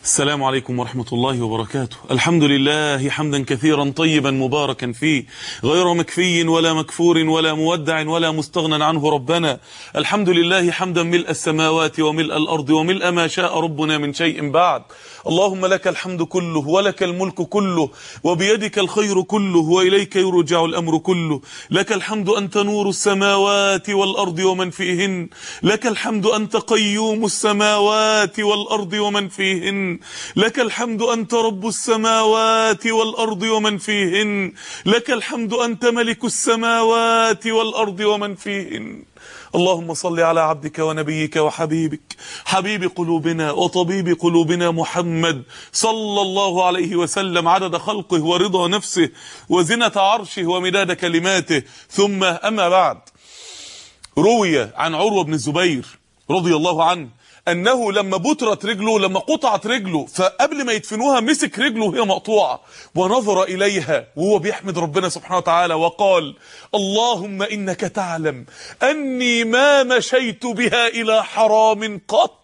السلام عليكم ورحمة الله وبركاته الحمد لله حمدا كثيرا طيبا مباركا فيه غير مكفي ولا مكفور ولا مودع ولا مستغنى عنه ربنا الحمد لله حمدا ملء السماوات وملء الأرض وملء ما شاء ربنا من شيء بعد اللهم لك الحمد كله ولك الملك كله وبيدك الخير كله وإليك يرجع الأمر كله لك الحمد أنت نور السماوات والأرض ومن فيهن لك الحمد أنت قيوم السماوات والأرض ومن فيهن لك الحمد أنت رب السماوات والأرض ومن فيهن لك الحمد أنت ملك السماوات والأرض ومن فيهن اللهم صل على عبدك ونبيك وحبيبك حبيب قلوبنا وطبيب قلوبنا محمد صلى الله عليه وسلم عدد خلقه ورضا نفسه وزنة عرشه ومداد كلماته ثم أما بعد روي عن عروة بن الزبير رضي الله عنه انه لما بترت رجله لما قطعت رجله فقبل ما يدفنوها مسك رجله وهي مقطوعه ونظر اليها وهو بيحمد ربنا سبحانه وتعالى وقال اللهم انك تعلم اني ما مشيت بها الى حرام قط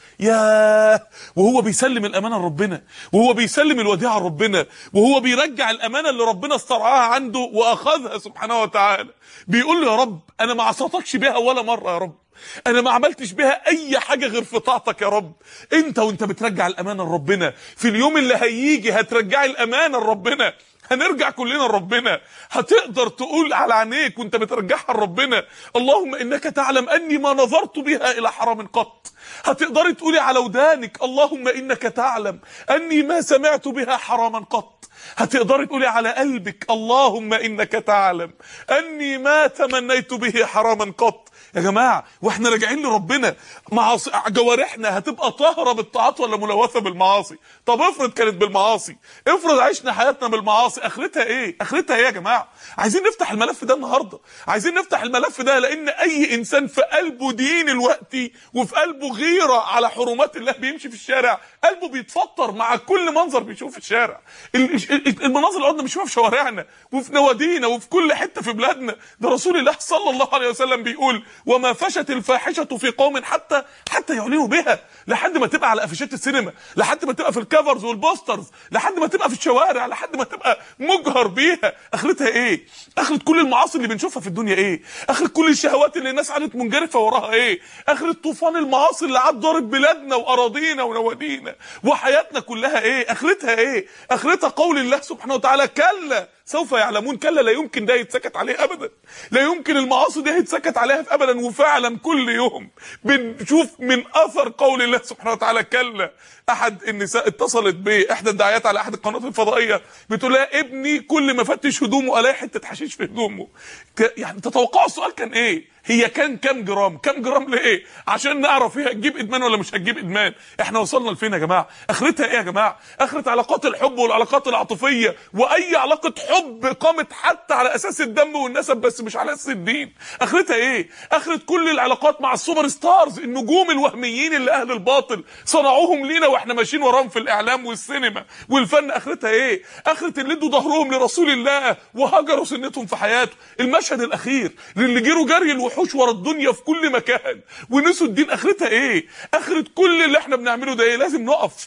ياه وهو بيسلم الامانه لربنا وهو بيسلم الوديعه لربنا وهو بيرجع الامانه اللي ربنا استرعاها عنده واخذها سبحانه وتعالى بيقول له يا رب انا ما عصيتكش بها ولا مره يا رب انا ما عملتش بها اي حاجه غير في طاعتك يا رب انت وانت بترجع الامانه لربنا في اليوم اللي هيجي هترجعي الامانه لربنا هنرجع كلنا لربنا هتقدر تقول على عينيك وانت بترجعها لربنا اللهم انك تعلم اني ما نظرت بها الى حرام قط هتقدري تقولي على ودانك اللهم انك تعلم اني ما سمعت بها حراما قط هتقدري تقولي على قلبك اللهم انك تعلم اني ما تمنيت به حراما قط يا جماعه واحنا راجعين لربنا معاصي جوارحنا هتبقى طاهره بالطاعات ولا ملوثه بالمعاصي طب افرض كانت بالمعاصي افرض عشنا حياتنا بالمعاصي اخرتها ايه اخرتها ايه يا جماعه عايزين نفتح الملف ده النهارده عايزين نفتح الملف ده لان اي انسان في قلبه دين الوقت وفي قلبه غيره على حرمات الله بيمشي في الشارع قلبه بيتفطر مع كل منظر بيشوفه في الشارع المناظر اللي قعدنا بنشوفها في شوارعنا وفي نوادينا وفي كل حته في بلادنا ده رسول الله صلى الله عليه وسلم بيقول وما فشت الفاحشه في قوم حتى حتى يعلنوا بها لحد ما تبقى على افيشات السينما لحد ما تبقى في الكفرز والبوسترز لحد ما تبقى في الشوارع لحد ما تبقى مجهر بيها اخرتها ايه اخرة كل المعاصي اللي بنشوفها في الدنيا ايه اخرة كل الشهوات اللي الناس قعدت منجرفه وراها ايه اخرة طوفان المعاصي اللي عاد ضارب بلادنا واراضينا ونوادينا وحياتنا كلها ايه اخرتها ايه اخرتها قول الله سبحانه وتعالى كلا سوف يعلمون كلا لا يمكن ده يتسكت عليه ابدا لا يمكن المعاصي دي يتسكت عليها ابدا وفعلا كل يوم بنشوف من اثر قول الله سبحانه وتعالى كلا احد النساء اتصلت باحدى الدعايات على احد القنوات الفضائيه بتقول لها ابني كل ما فتش هدومه الاقي حته حشيش في هدومه يعني تتوقعوا السؤال كان ايه هي كان كام جرام كام جرام لايه عشان نعرف هي هتجيب ادمان ولا مش هتجيب ادمان احنا وصلنا لفين يا جماعه اخرتها ايه يا جماعه اخره علاقات الحب والعلاقات العاطفيه واي علاقه حب قامت حتى على اساس الدم والنسب بس مش على اساس الدين اخرتها ايه اخره كل العلاقات مع السوبر ستارز النجوم الوهميين اللي اهل الباطل صنعوهم لينا واحنا ماشيين وراهم في الاعلام والسينما والفن اخرتها ايه اخره اللي ادوا ظهرهم لرسول الله وهجروا سنتهم في حياته المشهد الاخير للي جروا جري الوحوش ورا الدنيا في كل مكان ونسوا الدين اخرتها ايه اخره كل اللي احنا بنعمله ده ايه لازم نقف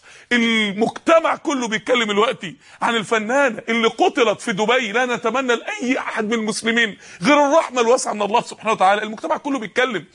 المجتمع كله بيتكلم دلوقتي عن الفنانه اللي قتلت في دبي لا نتمنى لاي احد من المسلمين غير الرحمه الواسعه من الله سبحانه وتعالى المجتمع كله بيتكلم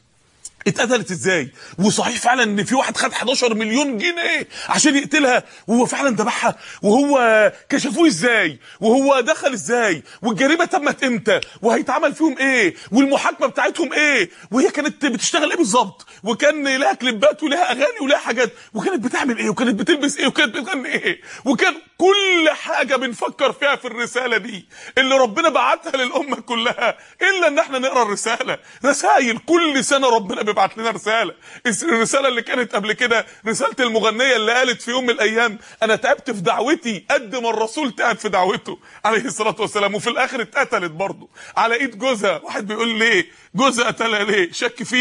اتقتلت ازاي وصحيح فعلا ان في واحد خد 11 مليون جنيه عشان يقتلها وهو فعلا ذبحها وهو كشفوه ازاي وهو دخل ازاي والجريمه تمت امتى وهيتعمل فيهم ايه والمحاكمه بتاعتهم ايه وهي كانت بتشتغل ايه بالظبط وكان لها كليبات ولها اغاني ولها حاجات وكانت بتعمل ايه وكانت بتلبس ايه وكانت بتغني ايه وكان كل حاجه بنفكر فيها في الرساله دي اللي ربنا بعتها للامه كلها الا ان احنا نقرا الرساله رسائل كل سنه ربنا بيبعت لنا رساله الرساله اللي كانت قبل كده رساله المغنيه اللي قالت في يوم من الايام انا تعبت في دعوتي قد ما الرسول تعب في دعوته عليه الصلاه والسلام وفي الاخر اتقتلت برضه على ايد جوزها واحد بيقول ليه جوزها قتلها ليه شك فيها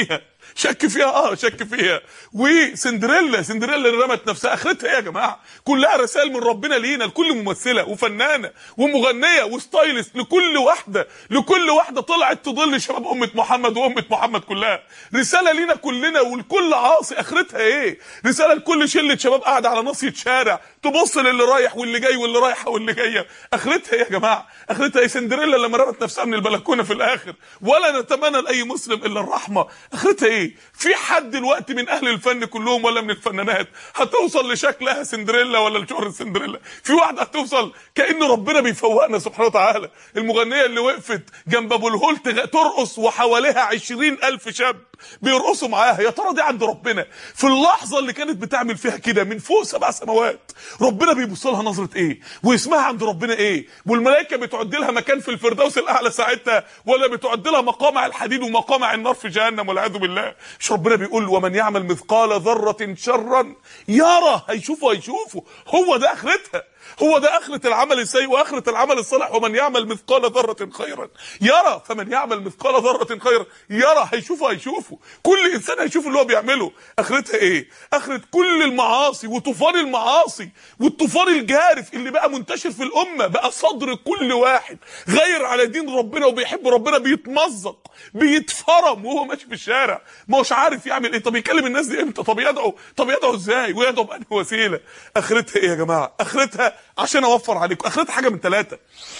شك فيها اه شك فيها وسندريلا سندريلا اللي رمت نفسها اخرتها ايه يا جماعه كلها رسائل من ربنا لينا لكل ممثله وفنانه ومغنيه وستايلست لكل واحده لكل واحده طلعت تضل شباب امه محمد وامه محمد كلها رساله لينا كلنا ولكل عاصي اخرتها ايه رساله لكل شله شباب قاعده على ناصيه شارع تبص للي رايح واللي جاي واللي رايحه واللي جايه اخرتها ايه يا جماعه اخرتها ايه سندريلا لما رمت نفسها من البلكونه في الاخر ولا نتمنى لاي مسلم الا الرحمه اخرتها ايه في حد دلوقتي من اهل الفن كلهم ولا من الفنانات هتوصل لشكلها سندريلا ولا لشهرة سندريلا في واحده هتوصل كان ربنا بيفوقنا سبحانه وتعالى المغنيه اللي وقفت جنب ابو الهول تغ- ترقص وحواليها عشرين الف شاب بيرقصوا معاها يا ترى دي عند ربنا في اللحظه اللي كانت بتعمل فيها كده من فوق سبع سماوات ربنا بيبص لها نظره ايه واسمها عند ربنا ايه والملائكه بتعد لها مكان في الفردوس الاعلى ساعتها ولا بتعد لها مقامع الحديد ومقامع النار في جهنم والعياذ بالله مش ربنا بيقول ومن يعمل مثقال ذره شرا يرى هيشوفه هيشوفه هو ده اخرتها هو ده اخرة العمل السيء واخرة العمل الصالح ومن يعمل مثقال ذرة خيرا يرى فمن يعمل مثقال ذرة خيرا يرى هيشوفه هيشوفه كل انسان هيشوف اللي هو بيعمله اخرتها ايه اخرة كل المعاصي وطوفان المعاصي والطوفان الجارف اللي بقى منتشر في الامة بقى صدر كل واحد غير على دين ربنا وبيحب ربنا بيتمزق بيتفرم وهو ماشي في الشارع ما هوش عارف يعمل ايه طب يكلم الناس دي امتى طب يدعو طب يدعو ازاي ويدعو بأنهي وسيله اخرتها ايه يا جماعه اخرتها عشان اوفر عليكم اخرتها حاجه من ثلاثه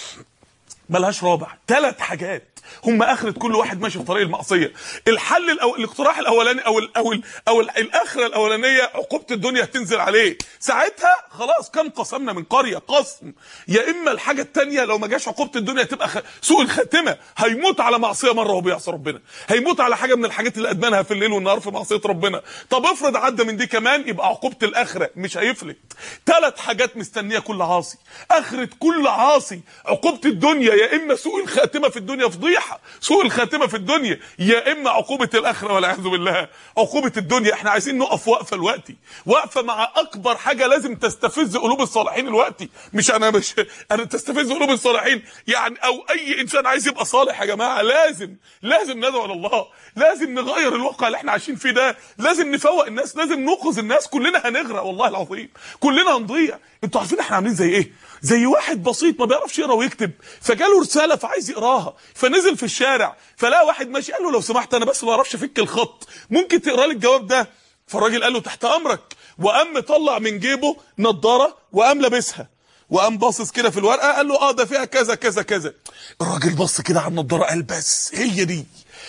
ملهاش رابع ثلاث حاجات هم اخرة كل واحد ماشي في طريق المعصيه الحل الأو... الاقتراح الاولاني او ال... او ال... او ال... الاخره الاولانيه عقوبه الدنيا هتنزل عليه ساعتها خلاص كم قسمنا من قريه قسم يا اما الحاجه الثانيه لو ما جاش عقوبه الدنيا تبقى خ... سوء الخاتمه هيموت على معصيه مره وهو بيعصي ربنا هيموت على حاجه من الحاجات اللي ادمنها في الليل والنهار في معصيه ربنا طب افرض عدى من دي كمان يبقى عقوبه الاخره مش هيفلت ثلاث حاجات مستنيه كل عاصي اخره كل عاصي عقوبه الدنيا يا اما سوء الخاتمه في الدنيا فضيحه سوء الخاتمه في الدنيا يا اما عقوبه الاخره والعياذ بالله عقوبه الدنيا احنا عايزين نقف وقفه دلوقتي وقفه مع اكبر حاجه لازم تستفز قلوب الصالحين دلوقتي مش انا مش انا تستفز قلوب الصالحين يعني او اي انسان عايز يبقى صالح يا جماعه لازم لازم ندعو لله لازم نغير الواقع اللي احنا عايشين فيه ده لازم نفوق الناس لازم ننقذ الناس كلنا هنغرق والله العظيم كلنا هنضيع انتوا عارفين احنا عاملين زي ايه زي واحد بسيط ما بيعرفش يقرا ويكتب فجاله رساله فعايز يقراها فنزل في الشارع فلقى واحد ماشي قال له لو سمحت انا بس ما اعرفش افك الخط ممكن تقرا لي الجواب ده فالراجل قال له تحت امرك وقام مطلع من جيبه نضاره وقام لابسها وقام باصص كده في الورقه قال له اه ده فيها كذا كذا كذا الراجل بص كده على النضاره قال بس هي دي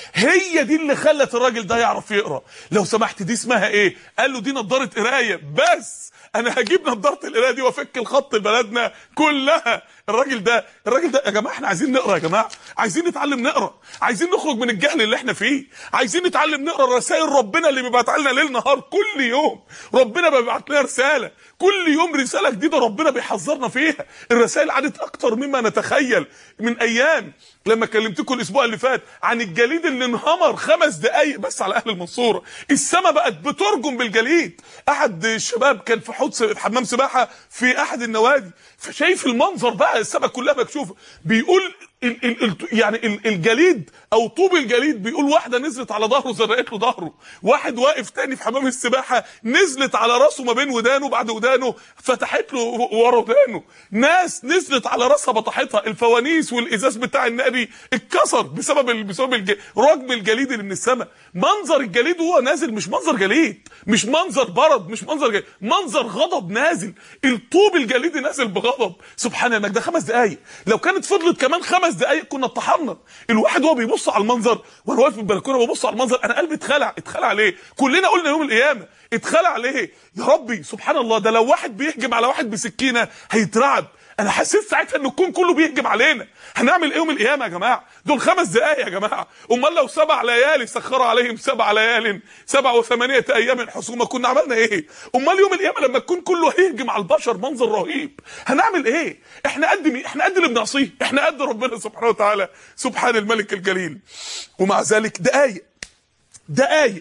هي دي اللي خلت الراجل ده يعرف يقرا لو سمحت دي اسمها ايه قال له دي نضاره قرايه بس انا هجيب نضاره القرايه دي وافك الخط لبلدنا كلها الراجل ده الراجل ده يا جماعه احنا عايزين نقرا يا جماعه عايزين نتعلم نقرا عايزين نخرج من الجهل اللي احنا فيه عايزين نتعلم نقرا رسائل ربنا اللي بيبعت لنا ليل نهار كل يوم ربنا بيبعت لنا رساله كل يوم رساله جديده ربنا بيحذرنا فيها الرسائل عدت اكتر مما نتخيل من ايام لما كلمتكم الاسبوع اللي فات عن الجليد اللي انهمر خمس دقايق بس على اهل المنصوره السما بقت بترجم بالجليد احد الشباب كان في حوض س- حمام سباحه في احد النوادي فشايف المنظر بقى السما كلها مكشوفه بيقول ال ال ال يعني ال الجليد او طوب الجليد بيقول واحده نزلت على ظهره زرقت له ظهره واحد واقف تاني في حمام السباحه نزلت على راسه ما بين ودانه بعد ودانه فتحت له ورا ودانه ناس نزلت على راسها بطحتها الفوانيس والازاز بتاع النادي اتكسر بسبب ال- بسبب الج... رجم الجليد اللي من السماء منظر الجليد وهو نازل مش منظر جليد مش منظر برد مش منظر جليد منظر غضب نازل الطوب الجليدي نازل بغضب سبحان المجد ده خمس دقايق لو كانت فضلت كمان خمس دقايق كنا اتطحنا الواحد وهو بيبص على المنظر وانا واقف في البلكونه ببص على المنظر انا قلبي اتخلع اتخلع ليه كلنا قلنا يوم القيامه اتخلع ليه يا ربي سبحان الله ده لو واحد بيهجم على واحد بسكينه هيترعب انا حسيت ساعتها ان الكون كله بيهجم علينا هنعمل ايه يوم القيامه يا جماعه دول خمس دقايق يا جماعه امال لو سبع ليالي سخروا عليهم سبع ليال سبع وثمانيه ايام حسومه كنا عملنا ايه امال يوم القيامه لما الكون كله هيهجم على البشر منظر رهيب هنعمل ايه احنا قد مين احنا قد اللي بنعصيه احنا قد ربنا سبحانه وتعالى سبحان الملك الجليل ومع ذلك دقايق دقايق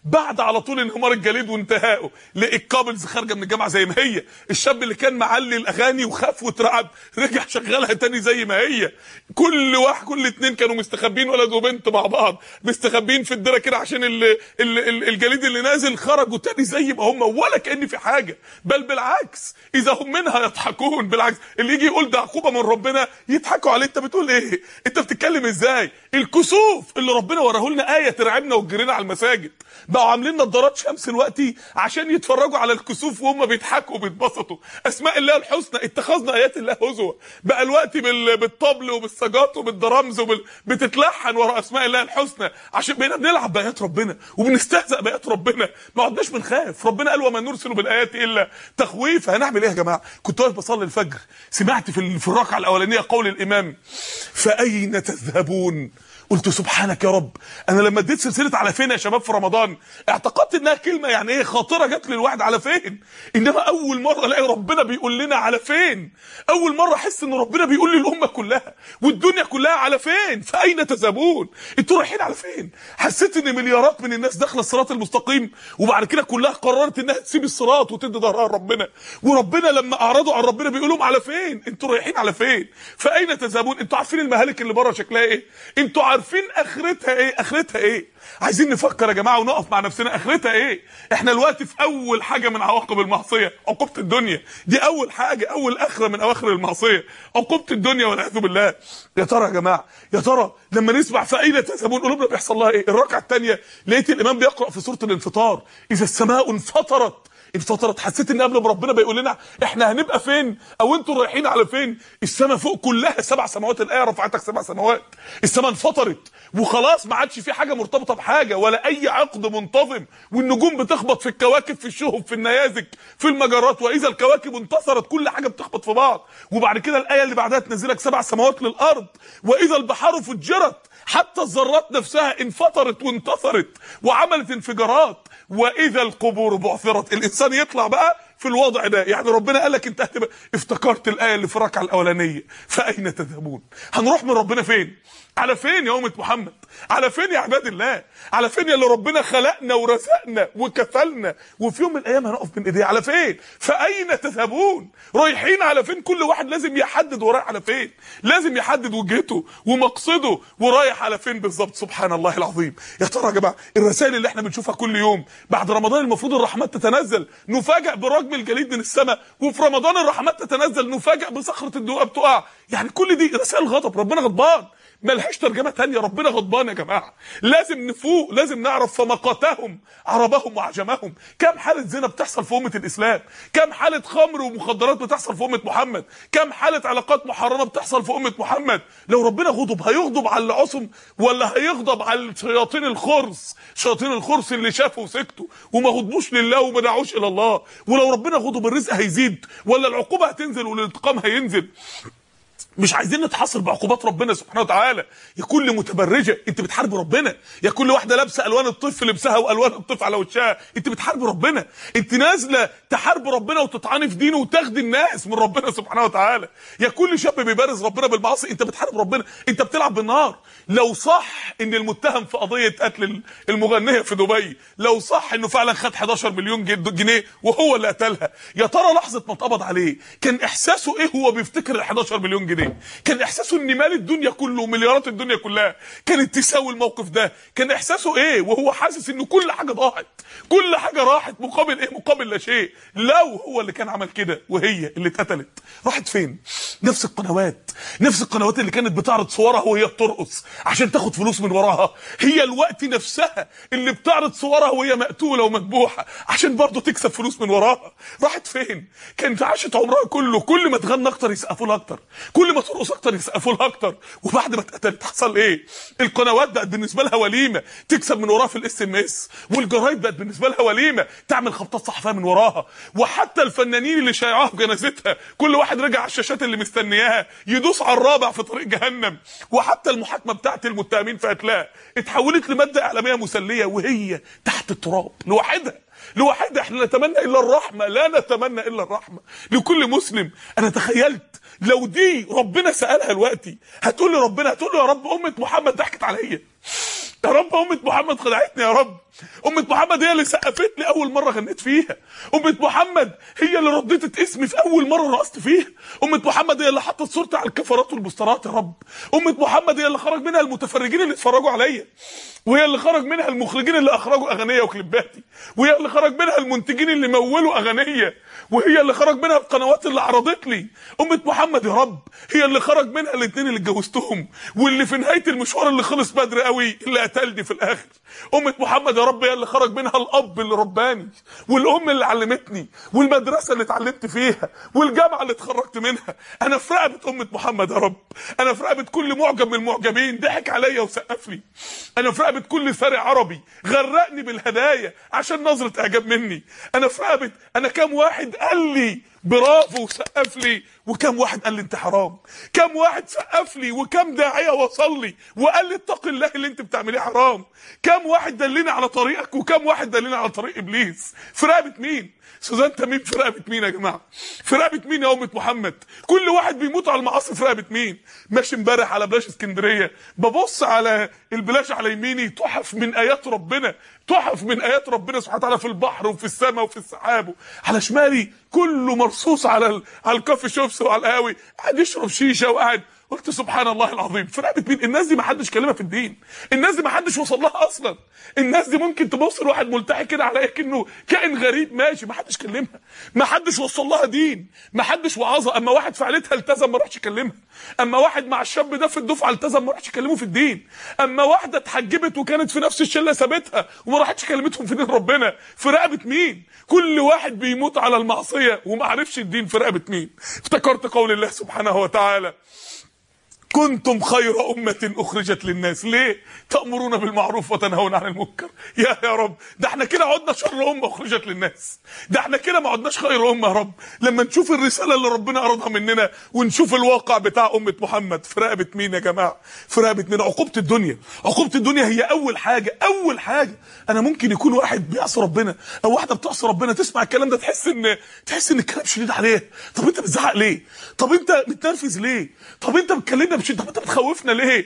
بعد على طول انهمار الجليد وانتهائه لقى الكابلز خارجه من الجامعه زي ما هي الشاب اللي كان معلي الاغاني وخاف واترعب رجع شغلها تاني زي ما هي كل واحد كل اتنين كانوا مستخبين ولد وبنت مع بعض مستخبين في الدره كده عشان ال ال ال الجليد اللي نازل خرجوا تاني زي ما هم ولا كان في حاجه بل بالعكس اذا هم منها يضحكون بالعكس اللي يجي يقول ده عقوبه من ربنا يضحكوا عليه انت بتقول ايه انت بتتكلم ازاي الكسوف اللي ربنا وراه لنا ايه ترعبنا وتجرينا على المساجد بقوا عاملين نظارات شمس دلوقتي عشان يتفرجوا على الكسوف وهم بيضحكوا وبيتبسطوا اسماء الله الحسنى اتخذنا ايات الله هزوا بقى الوقت بال... بالطبل وبالسجات وبالدرامز وبال... بتتلحن ورا اسماء الله الحسنى عشان بقينا بنلعب بايات ربنا وبنستهزأ بايات ربنا ما عدناش بنخاف ربنا قال وما نرسل بالايات الا تخويف هنعمل ايه يا جماعه كنت واقف بصلي الفجر سمعت في ال- في الركعه الاولانيه قول الامام فاين تذهبون قلت سبحانك يا رب انا لما اديت سلسله على فين يا شباب في رمضان اعتقدت انها كلمه يعني ايه خاطره جت للواحد على فين انما اول مره الاقي ربنا بيقول لنا على فين اول مره احس ان ربنا بيقول للامه كلها والدنيا كلها على فين فاين تذهبون انتوا رايحين على فين حسيت ان مليارات من الناس داخله الصراط المستقيم وبعد كده كلها قررت انها تسيب الصراط وتدي ظهرها لربنا وربنا لما اعرضوا عن ربنا بيقول لهم على فين انتوا رايحين على فين فاين تذهبون انتوا عارفين المهالك اللي بره شكلها ايه انتوا عارفين اخرتها ايه اخرتها ايه عايزين نفكر يا جماعه ونقف مع نفسنا اخرتها ايه احنا دلوقتي في اول حاجه من عواقب المعصيه عقوبه الدنيا دي اول حاجه اول اخره من اواخر المعصيه عقوبه الدنيا والعياذ بالله يا ترى يا جماعه يا ترى لما نسمع فاين تذهبون قلوبنا بيحصل لها ايه الركعه الثانيه لقيت الامام بيقرا في سوره الانفطار اذا السماء انفطرت انفطرت حسيت ان قبل ما ربنا بيقول لنا احنا هنبقى فين او انتوا رايحين على فين السماء فوق كلها سبع سماوات الايه رفعتك سبع سماوات السماء انفطرت وخلاص ما عادش في حاجه مرتبطه بحاجه ولا اي عقد منتظم والنجوم بتخبط في الكواكب في الشهب في النيازك في المجرات واذا الكواكب انتصرت كل حاجه بتخبط في بعض وبعد كده الايه اللي بعدها تنزلك سبع سماوات للارض واذا البحار فجرت حتى الذرات نفسها انفطرت وانتصرت وعملت انفجارات واذا القبور بعثرت الانسان يطلع بقى في الوضع ده يعني ربنا قال لك انت هتبقى افتكرت الايه اللي في الركعه الاولانيه فاين تذهبون هنروح من ربنا فين على فين يا امه محمد على فين يا عباد الله على فين يا اللي ربنا خلقنا ورزقنا وكفلنا وفي يوم من الايام هنقف بين ايديه على فين فاين تذهبون رايحين على فين كل واحد لازم يحدد ورايح على فين لازم يحدد وجهته ومقصده ورايح على فين بالظبط سبحان الله العظيم يا ترى يا جماعه الرسائل اللي احنا بنشوفها كل يوم بعد رمضان المفروض الرحمات تتنزل نفاجئ برجم الجليد من السماء وفي رمضان الرحمات تتنزل نفاجئ بصخره الدقه بتقع يعني كل دي رسائل غضب ربنا غضبان ملهاش ترجمه تانية ربنا غضبان يا جماعه لازم نفوق لازم نعرف فمقاتهم عربهم وعجمهم كم حاله زنا بتحصل في امه الاسلام كم حاله خمر ومخدرات بتحصل في امه محمد كم حاله علاقات محرمه بتحصل في امه محمد لو ربنا غضب هيغضب على اللي عصم ولا هيغضب على شياطين الخرس شياطين الخرس اللي شافوا وسكتوا وما غضبوش لله وما دعوش الى الله ولو ربنا غضب الرزق هيزيد ولا العقوبه هتنزل والانتقام هينزل مش عايزين نتحصر بعقوبات ربنا سبحانه وتعالى يا كل متبرجه انت بتحارب ربنا يا كل واحده لابسه الوان الطف لبسها والوان الطف على وشها انت بتحارب ربنا انت نازله تحارب ربنا وتطعني في دينه وتاخدي الناس من ربنا سبحانه وتعالى يا كل شاب بيبارز ربنا بالمعاصي انت بتحارب ربنا انت بتلعب بالنار لو صح ان المتهم في قضيه قتل المغنيه في دبي لو صح انه فعلا خد 11 مليون جنيه وهو اللي قتلها يا ترى لحظه ما اتقبض عليه كان احساسه ايه هو بيفتكر ال 11 مليون جنيه كان احساسه ان مال الدنيا كله ومليارات الدنيا كلها كانت تساوي الموقف ده كان احساسه ايه وهو حاسس ان كل حاجه ضاعت كل حاجه راحت مقابل ايه مقابل لا شيء لو هو اللي كان عمل كده وهي اللي اتقتلت راحت فين نفس القنوات نفس القنوات اللي كانت بتعرض صورها وهي بترقص عشان تاخد فلوس من وراها هي الوقت نفسها اللي بتعرض صورها وهي مقتوله ومذبوحه عشان برضه تكسب فلوس من وراها راحت فين كانت عاشت عمرها كله كل ما تغنى اكتر يسقفوا لها اكتر كل ما ترقص اكتر يسقفوا لها اكتر وبعد ما اتقتلت حصل ايه القنوات بقت بالنسبه لها وليمه تكسب من وراها في الاس ام اس والجرايد بقت بالنسبه لها وليمه تعمل خبطات صحفيه من وراها وحتى الفنانين اللي شايعوها في جنازتها كل واحد رجع على الشاشات اللي مستنياها يدوس على الرابع في طريق جهنم وحتى المحاكمه بتاعت المتهمين في قتلها اتحولت لماده اعلاميه مسليه وهي تحت التراب لوحدها لوحدها احنا نتمنى الا الرحمه لا نتمنى الا الرحمه لكل مسلم انا تخيلت لو دي ربنا سالها دلوقتي هتقول لي ربنا هتقول له يا رب امه محمد ضحكت عليا يا رب امه محمد خدعتني يا رب امه محمد هي اللي سقفت لي اول مره غنيت فيها امه محمد هي اللي ردت اسمي في اول مره رقصت فيها امه محمد هي اللي حطت صورتي على الكفرات والبوسترات يا رب امه محمد هي اللي خرج منها المتفرجين اللي اتفرجوا عليا وهي اللي خرج منها المخرجين اللي اخرجوا اغنيه وكليباتي وهي اللي خرج منها المنتجين اللي مولوا اغنيه وهي اللي خرج منها القنوات اللي عرضت لي امه محمد يا رب هي اللي خرج منها الاثنين اللي اتجوزتهم واللي في نهايه المشوار اللي خلص بدري قوي اللي قتلني في الاخر امه محمد يا رب هي اللي خرج منها الاب اللي رباني والام اللي علمتني والمدرسه اللي اتعلمت فيها والجامعه اللي اتخرجت منها انا في رقبه امه محمد يا رب انا في رقبه كل معجب من المعجبين ضحك عليا وسقف لي انا في رقبه كل ثري عربي غرقني بالهدايا عشان نظره اعجاب مني انا في رقبه انا كام واحد قال لي برافو وسقف لي وكم واحد قال لي انت حرام كم واحد سقف لي وكم داعيه وصل لي وقال لي اتق الله اللي انت بتعمليه حرام كم واحد دلني على طريقك وكم واحد دلني على طريق ابليس في رقبه مين سوزان تميم في رقبه مين يا جماعه في رقبه مين يا امه محمد كل واحد بيموت على المعاصي في رقبه مين ماشي امبارح على بلاش اسكندريه ببص على البلاش على يميني تحف من ايات ربنا تحف من ايات ربنا سبحانه وتعالى في البحر وفي السماء وفي السحاب على شمالي كله مرصوص على ال... على الكافي شوبس وعلى القهاوي قاعد يشرب شيشه وقاعد قلت سبحان الله العظيم في رقبه مين الناس دي ما حدش كلمها في الدين الناس دي ما حدش وصل لها اصلا الناس دي ممكن تبص لواحد ملتحي كده على كانه كائن غريب ماشي ما حدش كلمها ما حدش وصل لها دين ما حدش وعظها اما واحد فعلتها التزم ما راحش يكلمها اما واحد مع الشاب ده في الدفعه التزم ما راحش يكلمه في الدين اما واحده اتحجبت وكانت في نفس الشله سابتها وما راحتش كلمتهم في دين ربنا في رقبه مين كل واحد بيموت على المعصيه وما عرفش الدين في رقبه مين افتكرت قول الله سبحانه وتعالى كنتم خير أمة أخرجت للناس ليه تأمرون بالمعروف وتنهون عن المنكر يا يا رب ده احنا كده عدنا شر أمة أخرجت للناس ده احنا كده ما عدناش خير أمة يا رب لما نشوف الرسالة اللي ربنا أرادها مننا ونشوف الواقع بتاع أمة محمد في رقبة مين يا جماعة في رقبة مين عقوبة الدنيا عقوبة الدنيا هي أول حاجة أول حاجة أنا ممكن يكون واحد بيعصي ربنا أو واحدة بتعصي ربنا تسمع الكلام ده تحس إن تحس إن الكلام شديد عليه طب أنت بتزعق ليه طب أنت متنرفز ليه طب أنت بتكلمنا بشده طب انت بتخوفنا ليه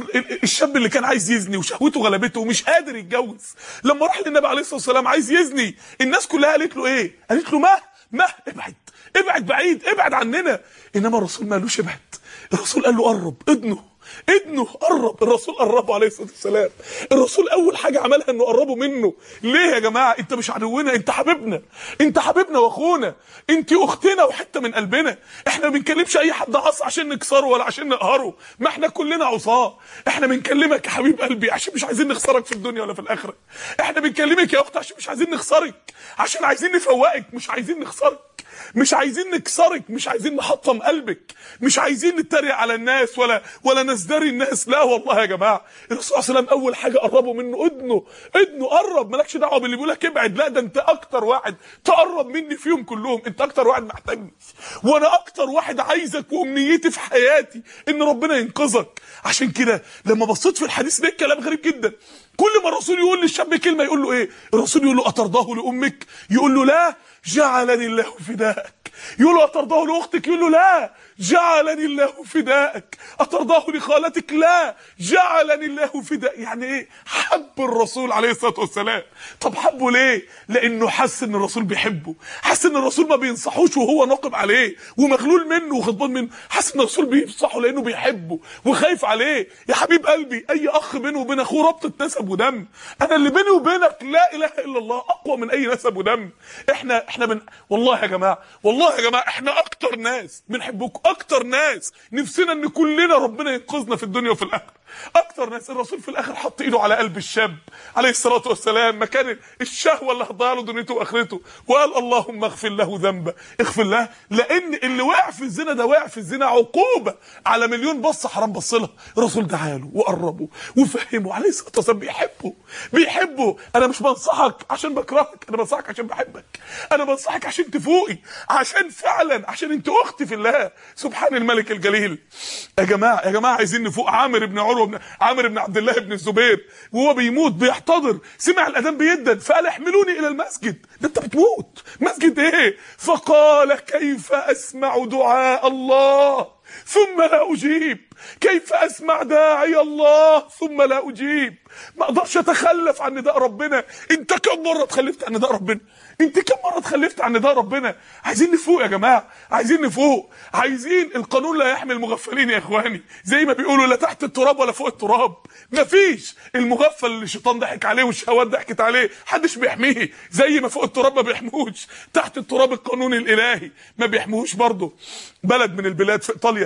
الشاب اللي كان عايز يزني وشهوته غلبته ومش قادر يتجوز لما راح للنبي عليه الصلاه والسلام عايز يزني الناس كلها قالت له ايه قالت له ما ما ابعد ابعد بعيد ابعد عننا انما الرسول ما قالوش ابعد الرسول قال له قرب ادنه ابنه قرب الرسول قربه عليه الصلاه والسلام الرسول اول حاجه عملها انه قربه منه ليه يا جماعه انت مش عدونا انت حبيبنا انت حبيبنا واخونا انت اختنا وحته من قلبنا احنا ما بنكلمش اي حد عصى عشان نكسره ولا عشان نقهره ما احنا كلنا عصاه احنا بنكلمك يا حبيب قلبي عشان مش عايزين نخسرك في الدنيا ولا في الاخره احنا بنكلمك يا اخت عشان مش عايزين نخسرك عشان عايزين نفوقك مش عايزين نخسرك مش عايزين نكسرك مش عايزين نحطم قلبك مش عايزين نتريق على الناس ولا ولا نزدري الناس لا والله يا جماعه الرسول صلى الله عليه وسلم اول حاجه قربوا منه ادنه ادنه قرب مالكش دعوه باللي بيقول لك ابعد لا ده انت اكتر واحد تقرب مني فيهم كلهم انت اكتر واحد محتاجني وانا اكتر واحد عايزك وامنيتي في حياتي ان ربنا ينقذك عشان كده لما بصيت في الحديث ده كلام غريب جدا كل ما الرسول يقول للشاب كلمه يقول له ايه الرسول يقول له اترضاه لامك يقول له لا جعلني الله فداءك يقول له اترضاه لاختك يقول له لا جعلني الله فداءك اترضاه لخالتك لا جعلني الله فداء يعني ايه حب الرسول عليه الصلاه والسلام طب حبه ليه لانه حس ان الرسول بيحبه حس ان الرسول ما بينصحوش وهو ناقم عليه ومغلول منه وغضبان منه حس ان الرسول بينصحه لانه بيحبه وخايف عليه يا حبيب قلبي اي اخ بينه وبين اخوه ربطه نسب ودم انا اللي بيني وبينك لا اله الا الله اقوى من اي نسب ودم احنا احنا من والله يا جماعه والله يا جماعه احنا اكتر ناس بنحبكم اكتر ناس نفسنا ان كلنا ربنا ينقذنا في الدنيا وفي الاخره اكتر ناس الرسول في الاخر حط ايده على قلب الشاب عليه الصلاه والسلام مكان الشهوه اللي هتضيع له دنيته واخرته وقال اللهم اغفر له ذنبه اغفر له لان اللي وقع في الزنا ده وقع في الزنا عقوبه على مليون بصه حرام بص لها الرسول دعا له وقربه وفهمه عليه الصلاه والسلام بيحبه بيحبه انا مش بنصحك عشان بكرهك انا بنصحك عشان بحبك انا بنصحك عشان تفوقي عشان فعلا عشان انت اختي في الله سبحان الملك الجليل يا جماعه يا جماعه عايزين نفوق عامر بن عروه بن عامر بن عبد الله بن الزبير وهو بيموت بيحتضر سمع الاذان بيدن فقال احملوني الى المسجد ده انت بتموت مسجد ايه فقال كيف اسمع دعاء الله ثم لا اجيب كيف اسمع داعي الله ثم لا اجيب ما اقدرش اتخلف عن نداء ربنا انت كم مره اتخلفت عن نداء ربنا انت كم مره اتخلفت عن نداء ربنا عايزين نفوق يا جماعه عايزين نفوق عايزين القانون لا يحمي المغفلين يا اخواني زي ما بيقولوا لا تحت التراب ولا فوق التراب مفيش المغفل اللي الشيطان ضحك عليه والشهوات ضحكت عليه محدش بيحميه زي ما فوق التراب ما بيحموش تحت التراب القانون الالهي ما بيحموش برضه بلد من البلاد في ايطاليا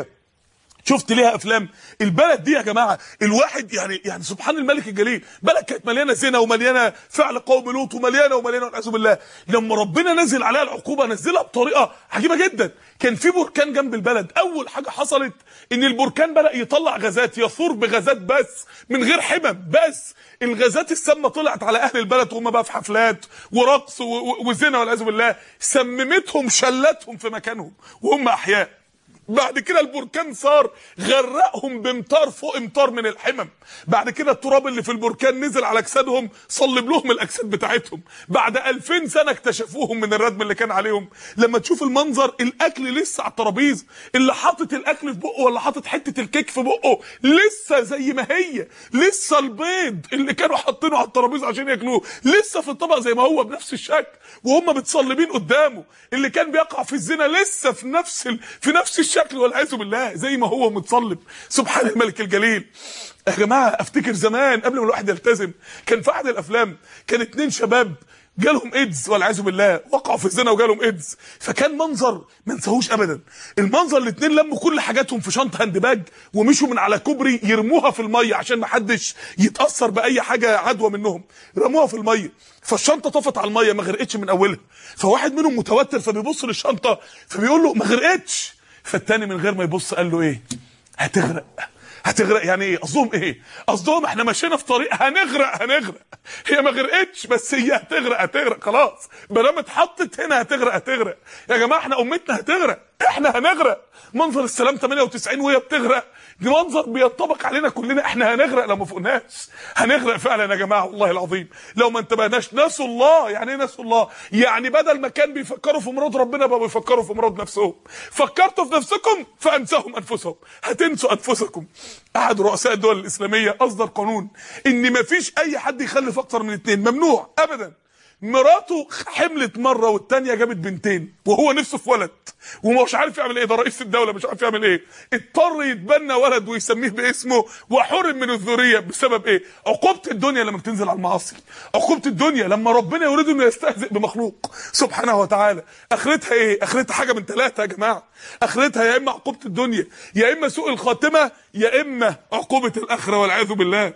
شفت ليها افلام البلد دي يا جماعه الواحد يعني يعني سبحان الملك الجليل بلد كانت مليانه زنا ومليانه فعل قوم لوط ومليانه ومليانه والعياذ بالله لما ربنا نزل عليها العقوبه نزلها بطريقه عجيبه جدا كان في بركان جنب البلد اول حاجه حصلت ان البركان بدا يطلع غازات يثور بغازات بس من غير حمم بس الغازات السامه طلعت على اهل البلد وهم بقى في حفلات ورقص و- و- وزنا والعياذ بالله سممتهم شلتهم في مكانهم وهم احياء بعد كده البركان صار غرقهم بامطار فوق امطار من الحمم بعد كده التراب اللي في البركان نزل على اجسادهم صلب لهم الاجساد بتاعتهم بعد 2000 سنه اكتشفوهم من الردم اللي كان عليهم لما تشوف المنظر الاكل لسه على الترابيزه اللي حاطط الاكل في بقه ولا حاطط حته الكيك في بقه لسه زي ما هي لسه البيض اللي كانوا حاطينه على الترابيزه عشان ياكلوه لسه في الطبق زي ما هو بنفس الشكل وهم متصلبين قدامه اللي كان بيقع في الزنا لسه في نفس ال... في نفس الشكل والعياذ بالله زي ما هو متصلب سبحان الملك الجليل يا جماعه افتكر زمان قبل ما الواحد يلتزم كان في احد الافلام كان اتنين شباب جالهم ايدز والعياذ بالله وقعوا في الزنا وجالهم ايدز فكان منظر ما انساهوش ابدا المنظر الاتنين لموا كل حاجاتهم في شنطه هاند باج ومشوا من على كوبري يرموها في الميه عشان ما حدش يتاثر باي حاجه عدوى منهم رموها في الميه فالشنطه طفت على الميه ما غرقتش من اولها فواحد منهم متوتر فبيبص للشنطه فبيقول له ما غرقتش فالتاني من غير ما يبص قال له ايه هتغرق هتغرق يعني ايه قصدهم ايه قصدهم احنا ماشيين في طريق هنغرق هنغرق هي ما غرقتش بس هي هتغرق هتغرق خلاص ما دام اتحطت هنا هتغرق هتغرق يا جماعه احنا امتنا هتغرق احنا هنغرق منظر السلام 98 وهي بتغرق دي منظر بينطبق علينا كلنا احنا هنغرق لو ما فوقناش هنغرق فعلا يا جماعه والله العظيم لو ما انتبهناش نسوا الله يعني ايه نسوا الله يعني بدل ما كان بيفكروا في مراد ربنا بقوا بيفكروا في مراد نفسهم فكرتوا في نفسكم فانساهم انفسهم هتنسوا انفسكم احد رؤساء الدول الاسلاميه اصدر قانون ان ما فيش اي حد يخلف اكتر من اتنين ممنوع ابدا مراته حملت مره والتانيه جابت بنتين وهو نفسه في ولد ومش عارف يعمل ايه ده رئيس الدوله مش عارف يعمل ايه اضطر يتبنى ولد ويسميه باسمه وحرم من الذريه بسبب ايه عقوبه الدنيا لما بتنزل على المعاصي عقوبه الدنيا لما ربنا يريد انه يستهزئ بمخلوق سبحانه وتعالى اخرتها ايه اخرتها حاجه من ثلاثه يا جماعه اخرتها يا اما عقوبه الدنيا يا اما سوء الخاتمه يا اما عقوبه الاخره والعياذ بالله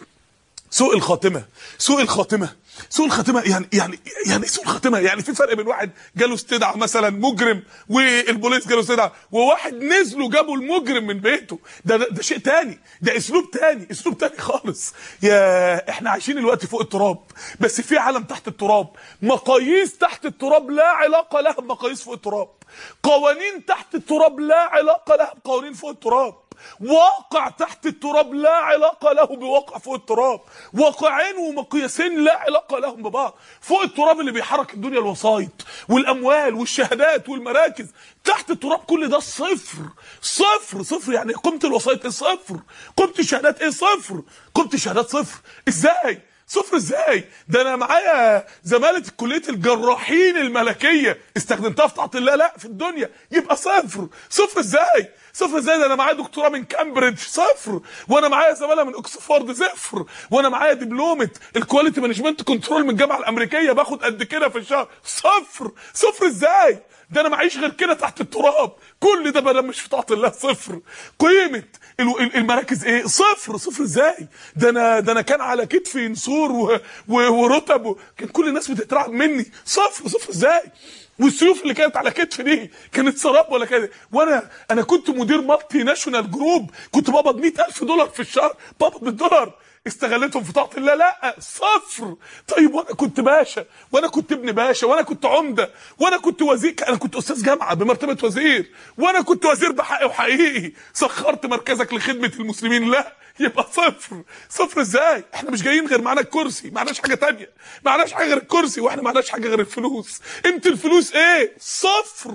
سوء الخاتمه سوء الخاتمه سوء الخاتمه يعني يعني يعني سوء الخاتمه يعني في فرق بين واحد جاله استدعاء مثلا مجرم والبوليس جاله استدعاء وواحد نزلوا جابوا المجرم من بيته ده, ده ده شيء تاني ده اسلوب تاني اسلوب تاني خالص يا احنا عايشين الوقت فوق التراب بس في عالم تحت التراب مقاييس تحت التراب لا علاقه لها بمقاييس فوق التراب قوانين تحت التراب لا علاقه لها بقوانين فوق التراب واقع تحت التراب لا علاقة له بواقع فوق التراب واقعين ومقياسين لا علاقة لهم ببعض فوق التراب اللي بيحرك الدنيا الوسايط والأموال والشهادات والمراكز تحت التراب كل ده صفر صفر صفر يعني قيمة الوسايط ايه صفر قيمة الشهادات ايه صفر قيمة الشهادات صفر ازاي صفر ازاي ده انا معايا زماله كليه الجراحين الملكيه استخدمتها في طاعه الله لا في الدنيا يبقى صفر صفر ازاي صفر ازاي ده انا معايا دكتوراه من كامبريدج صفر وانا معايا زماله من اوكسفورد صفر وانا معايا دبلومه الكواليتي مانجمنت كنترول من الجامعه الامريكيه باخد قد كده في الشهر صفر صفر ازاي ده انا معيش غير كده تحت التراب كل ده بدل مش في طاعه الله صفر قيمه ال- ال- المراكز ايه صفر صفر ازاي ده انا ده انا كان على كتفي نسور و- و- ورتب و- كان كل الناس بتترعب مني صفر صفر ازاي والسيوف اللي كانت على كتفي دي كانت سراب ولا كده وانا انا كنت مدير مالتي ناشونال جروب كنت بقبض 100000 دولار في الشهر بقبض بالدولار استغلتهم في طاعه الله لا صفر طيب وانا كنت باشا وانا كنت ابن باشا وانا كنت عمده وانا كنت وزير انا كنت استاذ جامعه بمرتبه وزير وانا كنت وزير بحقي وحقيقي سخرت مركزك لخدمه المسلمين لا يبقى صفر صفر ازاي احنا مش جايين غير معانا الكرسي معناش حاجه تانية معناش حاجه غير الكرسي واحنا معناش حاجه غير الفلوس قيمه الفلوس ايه صفر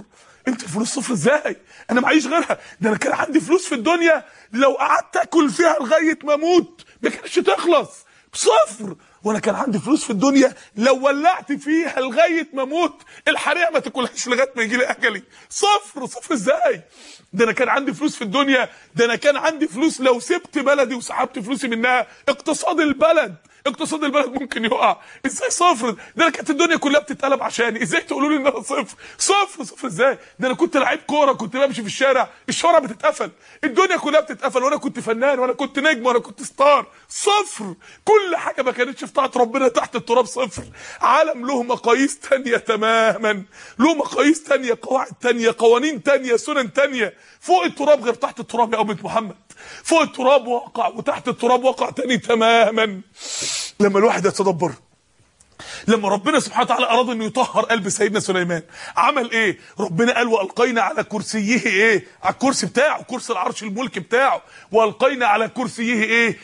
انت الفلوس صفر ازاي انا معيش غيرها ده انا كان عندي فلوس في الدنيا لو قعدت اكل فيها لغايه ما اموت ما كانتش تخلص صفر وانا كان عندي فلوس في الدنيا لو ولعت فيها لغايه ما اموت الحريقه ما تاكلهاش لغايه ما يجي لي اجلي صفر صفر ازاي ده انا كان عندي فلوس في الدنيا ده انا كان عندي فلوس لو سبت بلدي وسحبت فلوسي منها اقتصاد البلد اقتصاد البلد ممكن يقع ازاي صفر ده انا كانت الدنيا كلها بتتقلب عشاني ازاي تقولوا لي ان انا صفر صفر صفر ازاي ده انا كنت لعيب كوره كنت بمشي في الشارع الشوارع بتتقفل الدنيا كلها بتتقفل وانا كنت فنان وانا كنت نجم وانا كنت ستار صفر كل حاجه ما كانتش في طاعه ربنا تحت التراب صفر عالم له مقاييس تانية تماما له مقاييس تانية قواعد تانية قوانين تانية سنن تانية فوق التراب غير تحت التراب يا أمة محمد فوق التراب واقع وتحت التراب واقع تاني تماما لما الواحد يتدبر لما ربنا سبحانه وتعالى اراد انه يطهر قلب سيدنا سليمان عمل ايه ربنا قال والقينا على كرسيه ايه على الكرسي بتاعه كرسي العرش الملك بتاعه والقينا على كرسيه ايه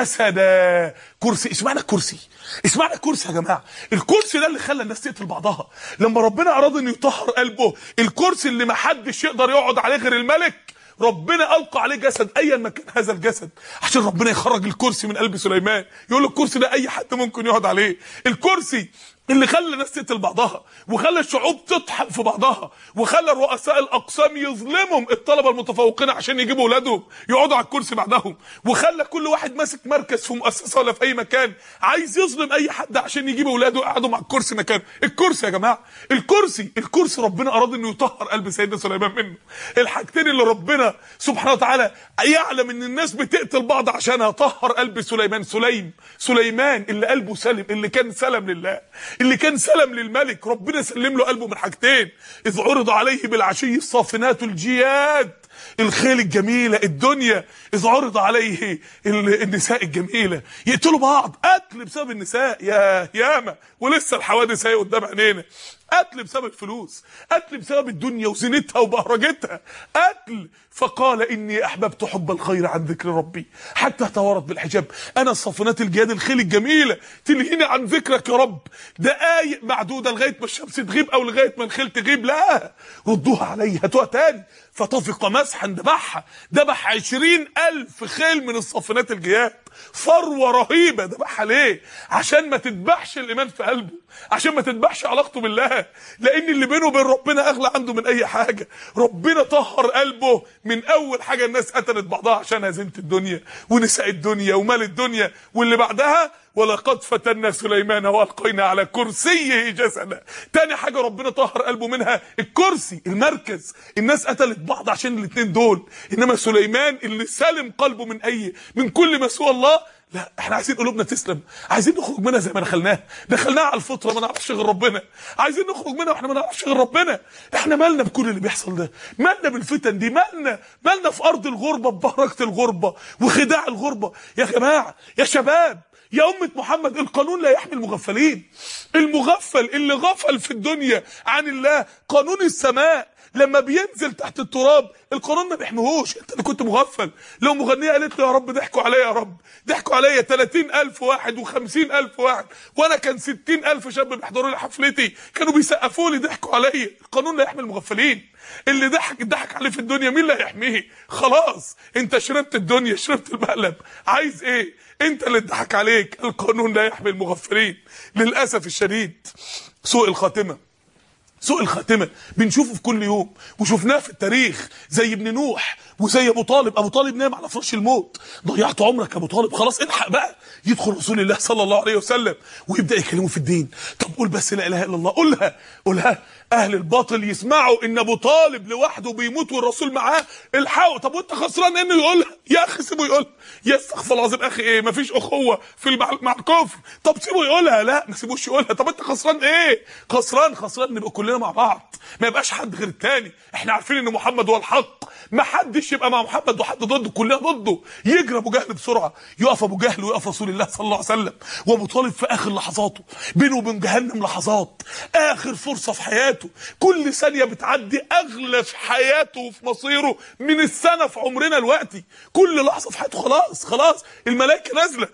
جسدا كرسي اسمعنا الكرسي اسمعنا الكرسي يا جماعه الكرسي ده اللي خلى الناس تقتل بعضها لما ربنا اراد انه يطهر قلبه الكرسي اللي ما حدش يقدر يقعد عليه غير الملك ربنا القى عليه جسد ايا ما كان هذا الجسد عشان ربنا يخرج الكرسي من قلب سليمان يقول له الكرسي ده اي حد ممكن يقعد عليه الكرسي اللي خلى الناس تقتل بعضها وخلى الشعوب تطحن في بعضها وخلى رؤساء الاقسام يظلمهم الطلبه المتفوقين عشان يجيبوا اولادهم يقعدوا على الكرسي بعدهم وخلى كل واحد ماسك مركز في مؤسسه ولا في اي مكان عايز يظلم اي حد عشان يجيب اولاده يقعدوا مع الكرسي مكان الكرسي يا جماعه الكرسي الكرسي ربنا اراد انه يطهر قلب سيدنا سليمان منه الحاجتين اللي ربنا سبحانه وتعالى يعلم ان الناس بتقتل بعض عشانها طهر قلب سليمان سليم سليمان اللي قلبه سلم اللي كان سلم لله اللي كان سلم للملك ربنا سلم له قلبه من حاجتين اذ عرض عليه بالعشي الصافنات الجياد الخيل الجميلة الدنيا إذ عرض عليه ال- النساء الجميلة يقتلوا بعض قتل بسبب النساء يا ياما ولسه الحوادث هي قدام عينينا قتل بسبب الفلوس قتل بسبب الدنيا وزينتها وبهرجتها قتل فقال إني أحببت حب الخير عن ذكر ربي حتى توارت بالحجاب أنا الصافنات الجياد الخيل الجميلة تلهيني عن ذكرك يا رب دقايق معدودة لغاية ما الشمس تغيب أو لغاية ما الخيل تغيب لا ردوها علي هاتوها تاني فطفق مسحا ذبحها ذبح عشرين ألف خيل من الصافنات الجياد ثروة رهيبة ذبحها ليه عشان ما تذبحش الإيمان في قلبه عشان ما تذبحش علاقته بالله لأن اللي بينه وبين ربنا أغلى عنده من أي حاجة ربنا طهر قلبه من أول حاجة الناس قتلت بعضها عشانها زينة الدنيا ونساء الدنيا ومال الدنيا واللي بعدها ولقد فتنا سليمان والقينا على كرسيه جسدا تاني حاجه ربنا طهر قلبه منها الكرسي المركز الناس قتلت بعض عشان الاثنين دول انما سليمان اللي سلم قلبه من اي من كل ما سوى الله لا احنا عايزين قلوبنا تسلم عايزين نخرج منها زي ما دخلناها دخلناها على الفطره ما نعرفش غير ربنا عايزين نخرج منها واحنا ما نعرفش غير ربنا احنا مالنا بكل اللي بيحصل ده مالنا بالفتن دي مالنا مالنا في ارض الغربه ببهرجه الغربه وخداع الغربه يا جماعه يا شباب يا أمة محمد القانون لا يحمي المغفلين المغفل اللي غفل في الدنيا عن الله قانون السماء لما بينزل تحت التراب القانون ما بيحميهوش انت اللي كنت مغفل لو مغنيه قالت له يا رب ضحكوا عليا يا رب ضحكوا عليا 30000 واحد و50000 واحد وانا كان 60000 شاب بيحضروا لي حفلتي كانوا بيسقفوا لي ضحكوا عليا القانون لا يحمي المغفلين اللي ضحك ضحك عليه في الدنيا مين اللي هيحميه خلاص انت شربت الدنيا شربت المقلب عايز ايه انت اللي اتضحك عليك القانون لا يحمي المغفلين للاسف الشديد سوء الخاتمه سوء الخاتمة بنشوفه في كل يوم وشفناه في التاريخ زي ابن نوح وزي ابو طالب ابو طالب نام على فراش الموت ضيعت عمرك يا ابو طالب خلاص الحق بقى يدخل رسول الله صلى الله عليه وسلم ويبدا يكلمه في الدين طب قول بس لا اله الا الله قولها قولها اهل الباطل يسمعوا ان ابو طالب لوحده بيموت والرسول معاه الحقوا طب وانت خسران انه يقولها يا اخي سيبه يقولها يا استغفر الله العظيم اخي ايه مفيش اخوه في المع... مع الكفر طب سيبه يقولها لا ما سيبوش يقولها طب انت خسران ايه خسران خسران نبقى كلنا مع بعض ما يبقاش حد غير التاني احنا عارفين ان محمد هو الحق ما حدش يبقى مع محمد وحد ضده كلنا ضده يجري ابو جهل بسرعه يقف ابو جهل ويقف رسول الله صلى الله عليه وسلم وابو طالب في اخر لحظاته بينه وبين جهنم لحظات اخر فرصه في حياته كل ثانيه بتعدي اغلى في حياته وفي مصيره من السنه في عمرنا دلوقتي كل لحظه في حياته خلاص خلاص الملائكه نازله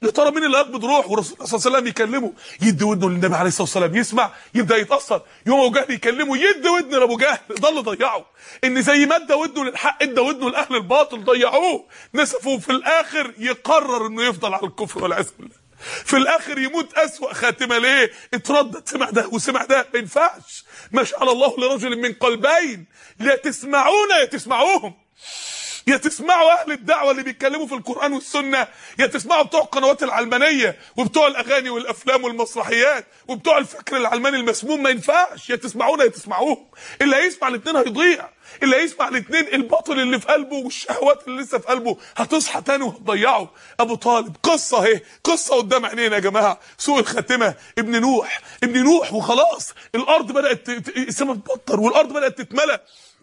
يا ترى مين اللي هيقبض روح والرسول صلى الله عليه وسلم يكلمه يدي ودنه للنبي عليه الصلاه والسلام يسمع يبدا يتاثر يوم ابو جهل يكلمه يدي ودنه لابو جهل ده اللي ضيعه ان زي ما ادى ودنه للحق ادى ودنه لاهل الباطل ضيعوه نسفوا في الاخر يقرر انه يفضل على الكفر والعياذ بالله في الاخر يموت اسوأ خاتمه ليه اتردد سمع ده وسمع ده ما ينفعش ما شاء الله لرجل من قلبين لا تسمعون يا تسمعوهم يا تسمعوا اهل الدعوه اللي بيتكلموا في القران والسنه يا تسمعوا بتوع القنوات العلمانيه وبتوع الاغاني والافلام والمسرحيات وبتوع الفكر العلماني المسموم ما ينفعش يا تسمعونا يا تسمعوهم اللي هيسمع الاثنين هيضيع اللي هيسمع الاثنين الباطل اللي في قلبه والشهوات اللي لسه في قلبه هتصحى تاني وهتضيعه ابو طالب قصه اهي قصه قدام عينينا يا جماعه سوء الخاتمه ابن نوح ابن نوح وخلاص الارض بدات السماء تبطر والارض بدات تتملى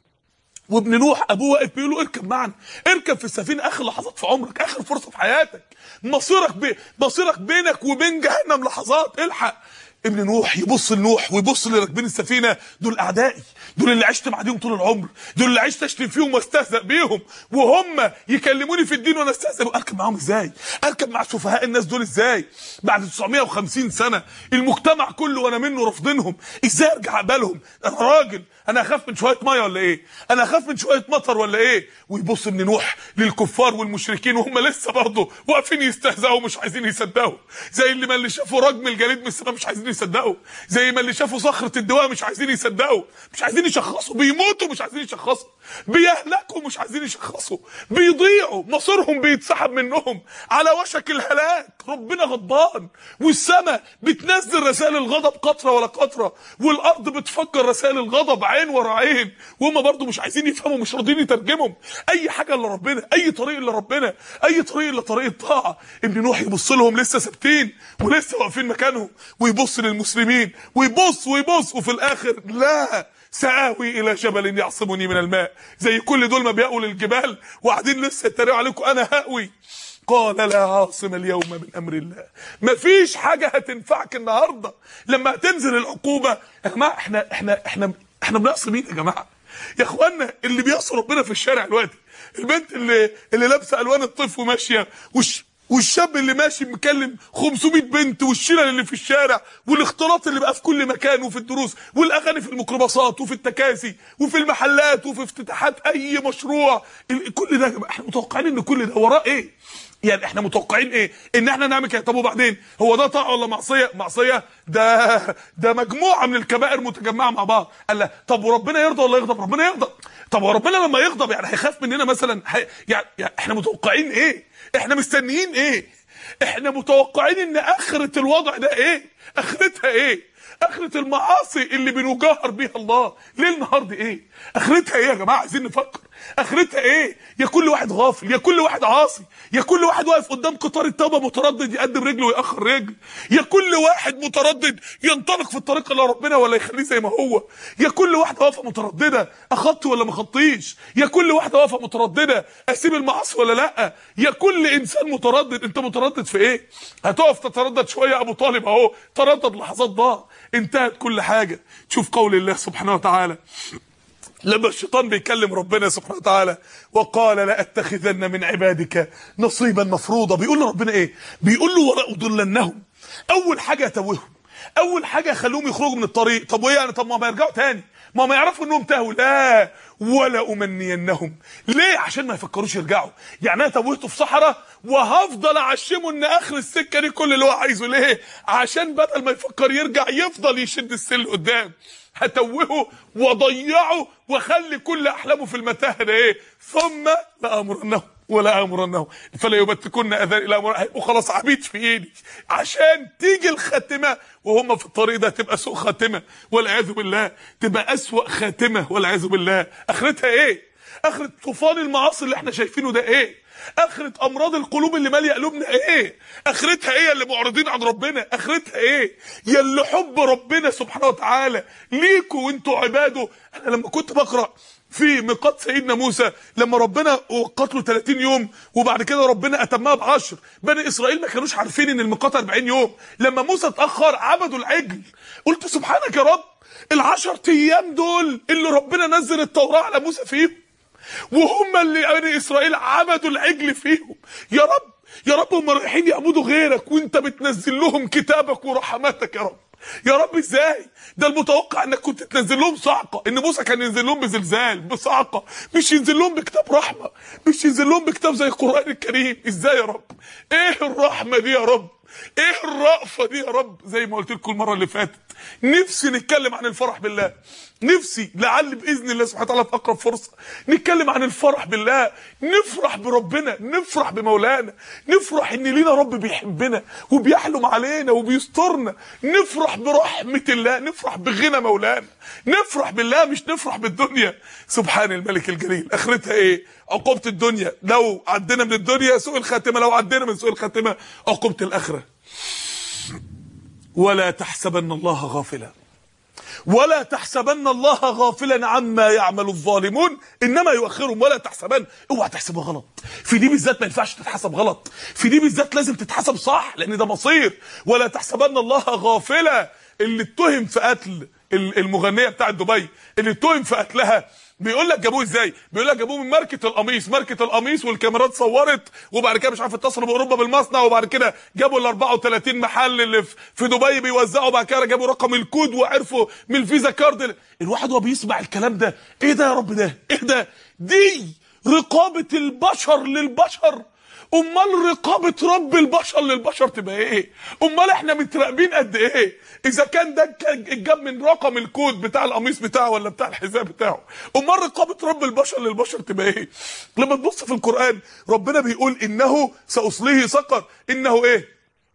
وابن نوح ابوه واقف بيقول له اركب معنا اركب في السفينه اخر لحظات في عمرك اخر فرصه في حياتك مصيرك بي مصيرك بينك وبين جهنم لحظات الحق ابن نوح يبص لنوح ويبص اللي راكبين السفينه دول اعدائي دول اللي عشت معاهم طول العمر دول اللي عشت اشتم فيهم واستهزأ بيهم وهم يكلموني في الدين وانا استهزأ اركب معاهم ازاي اركب مع سفهاء الناس دول ازاي بعد 950 سنه المجتمع كله وانا منه رافضينهم ازاي ارجع اقبلهم انا راجل انا اخاف من شويه ميه ولا ايه انا اخاف من شويه مطر ولا ايه ويبص ابن نوح للكفار والمشركين وهم لسه برضه واقفين يستهزئوا ومش عايزين يصدقوا زي اللي ما اللي شافوا رجم الجليد من السماء مش عايزين يصدقوا زي ما اللي شافوا صخره الدواء مش عايزين يصدقوا مش عايزين يشخصوا بيموتوا مش عايزين يشخصوا بيهلكوا مش عايزين يشخصوا بيضيعوا مصيرهم بيتسحب منهم على وشك الهلاك ربنا غضبان والسماء بتنزل رسائل الغضب قطره ولا قطره والارض بتفجر رسائل الغضب عين ورا عين وهم برضو مش عايزين يفهموا مش راضيين يترجمهم اي حاجه الا ربنا اي طريق الا ربنا اي طريق الا طريق الطاعه ابن نوح يبص لهم لسه ثابتين ولسه واقفين مكانهم ويبص للمسلمين ويبص ويبص وفي الاخر لا سآوي إلى جبل يعصمني من الماء زي كل دول ما بيقوا للجبال وقاعدين لسه يتريقوا عليكم أنا هأوي قال لا عاصم اليوم من امر الله مفيش حاجه هتنفعك النهارده لما هتنزل العقوبه يا جماعه احنا احنا احنا احنا بنعصي مين يا جماعه يا اخوانا اللي بيعصي ربنا في الشارع دلوقتي البنت اللي اللي لابسه الوان الطيف وماشيه وش والشاب اللي ماشي مكلم 500 بنت والشلل اللي في الشارع والاختلاط اللي بقى في كل مكان وفي الدروس والاغاني في الميكروباصات وفي التكاسي وفي المحلات وفي افتتاحات اي مشروع ال- كل ده احنا متوقعين ان كل ده وراه ايه يعني احنا متوقعين ايه ان احنا نعمل كده طب وبعدين هو ده طاعه ولا معصيه معصيه ده ده مجموعه من الكبائر متجمعه مع بعض قال لا طب وربنا يرضى ولا يغضب ربنا يغضب طب وربنا لما يغضب يعني هيخاف مننا مثلا هي يعني, يعني احنا متوقعين ايه احنا مستنيين ايه احنا متوقعين ان اخره الوضع ده ايه اخرتها ايه اخرة المعاصي اللي بنجاهر بيها الله ليل نهار دي ايه اخرتها ايه يا جماعه عايزين نفكر اخرتها ايه يا كل واحد غافل يا كل واحد عاصي يا كل واحد واقف قدام قطار التوبه متردد يقدم رجله ويأخر رجل يا كل واحد متردد ينطلق في الطريق الى ربنا ولا يخليه زي ما هو يا كل واحده واقفه متردده اخدت ولا ما خطيش يا كل واحده واقفه متردده اسيب المعاصي ولا لا يا كل انسان متردد انت متردد في ايه هتقف تتردد شويه يا ابو طالب اهو تردد لحظات ضاع انتهت كل حاجه تشوف قول الله سبحانه وتعالى لما الشيطان بيكلم ربنا سبحانه وتعالى وقال لا اتخذن من عبادك نصيبا مفروضا بيقول لربنا ايه بيقول له ولا اضلنهم اول حاجه اتوههم اول حاجه خلوهم يخرجوا من الطريق طب وايه يعني طب ما ما يرجعوا تاني ما ما يعرفوا انهم تاهوا لا ولا امنينهم ليه عشان ما يفكروش يرجعوا يعني انا توهته في صحراء وهفضل اعشمه ان اخر السكه دي كل اللي هو عايزه ليه عشان بدل ما يفكر يرجع يفضل يشد السل قدام هتوهه واضيعه واخلي كل احلامه في المتاهه ده ايه ثم لامرنهم ولا امرنهم فلا يبتكن اذان الى امر هيبقوا خلاص عبيد في ايدي عشان تيجي الخاتمه وهم في الطريق ده تبقى سوء خاتمه والعياذ بالله تبقى اسوأ خاتمه والعياذ بالله اخرتها ايه اخرة طوفان المعاصي اللي احنا شايفينه ده ايه اخرة امراض القلوب اللي ماليه قلوبنا ايه اخرتها ايه اللي معرضين عن ربنا اخرتها ايه يا اللي حب ربنا سبحانه وتعالى ليكوا وانتوا عباده انا لما كنت بقرا في ميقات سيدنا موسى لما ربنا وقت له 30 يوم وبعد كده ربنا اتمها ب 10 بني اسرائيل ما كانوش عارفين ان الميقات 40 يوم لما موسى اتاخر عبدوا العجل قلت سبحانك يا رب العشر ايام دول اللي ربنا نزل التوراه على موسى فيهم وهم اللي بني اسرائيل عبدوا العجل فيهم يا رب يا رب هم رايحين يعبدوا غيرك وانت بتنزل لهم كتابك ورحماتك يا رب يا رب ازاي ده المتوقع انك كنت تنزل لهم صعقه ان موسى كان ينزل لهم بزلزال بصعقه مش ينزل لهم بكتاب رحمه مش ينزل لهم بكتاب زي القران الكريم ازاي يا رب ايه الرحمه دي يا رب ايه الرأفة دي يا رب زي ما قلت لكم المره اللي فاتت نفسي نتكلم عن الفرح بالله نفسي لعل باذن الله سبحانه وتعالى في اقرب فرصه نتكلم عن الفرح بالله نفرح بربنا نفرح بمولانا نفرح ان لينا رب بيحبنا وبيحلم علينا وبيسترنا نفرح برحمه الله نفرح بغنى مولانا نفرح بالله مش نفرح بالدنيا سبحان الملك الجليل اخرتها ايه عقوبه الدنيا لو عدينا من الدنيا سوء الخاتمه لو عدينا من سوء الخاتمه عقوبه الاخره ولا تحسبن الله غافلا ولا تحسبن الله غافلا عما يعمل الظالمون انما يؤخرهم ولا تحسبن اوعى تحسبها غلط في دي بالذات ما ينفعش تتحسب غلط في دي بالذات لازم تتحسب صح لان ده مصير ولا تحسبن الله غافلا اللي اتهم في قتل المغنيه بتاعت دبي اللي اتهم في قتلها بيقول لك جابوه ازاي بيقول لك جابوه من ماركه القميص ماركه القميص والكاميرات صورت وبعد كده مش عارف اتصلوا باوروبا بالمصنع وبعد كده جابوا ال 34 محل اللي في دبي بيوزعوا بعد كده جابوا رقم الكود وعرفوا من الفيزا كارد الواحد وهو بيسمع الكلام ده ايه ده يا رب ده ايه ده دي رقابه البشر للبشر امال رقابه رب البشر للبشر تبقى ايه امال احنا متراقبين قد ايه اذا كان ده اتجاب من رقم الكود بتاع القميص بتاعه ولا بتاع الحذاء بتاعه امال رقابه رب البشر للبشر تبقى ايه لما تبص في القران ربنا بيقول انه ساصليه سقر انه ايه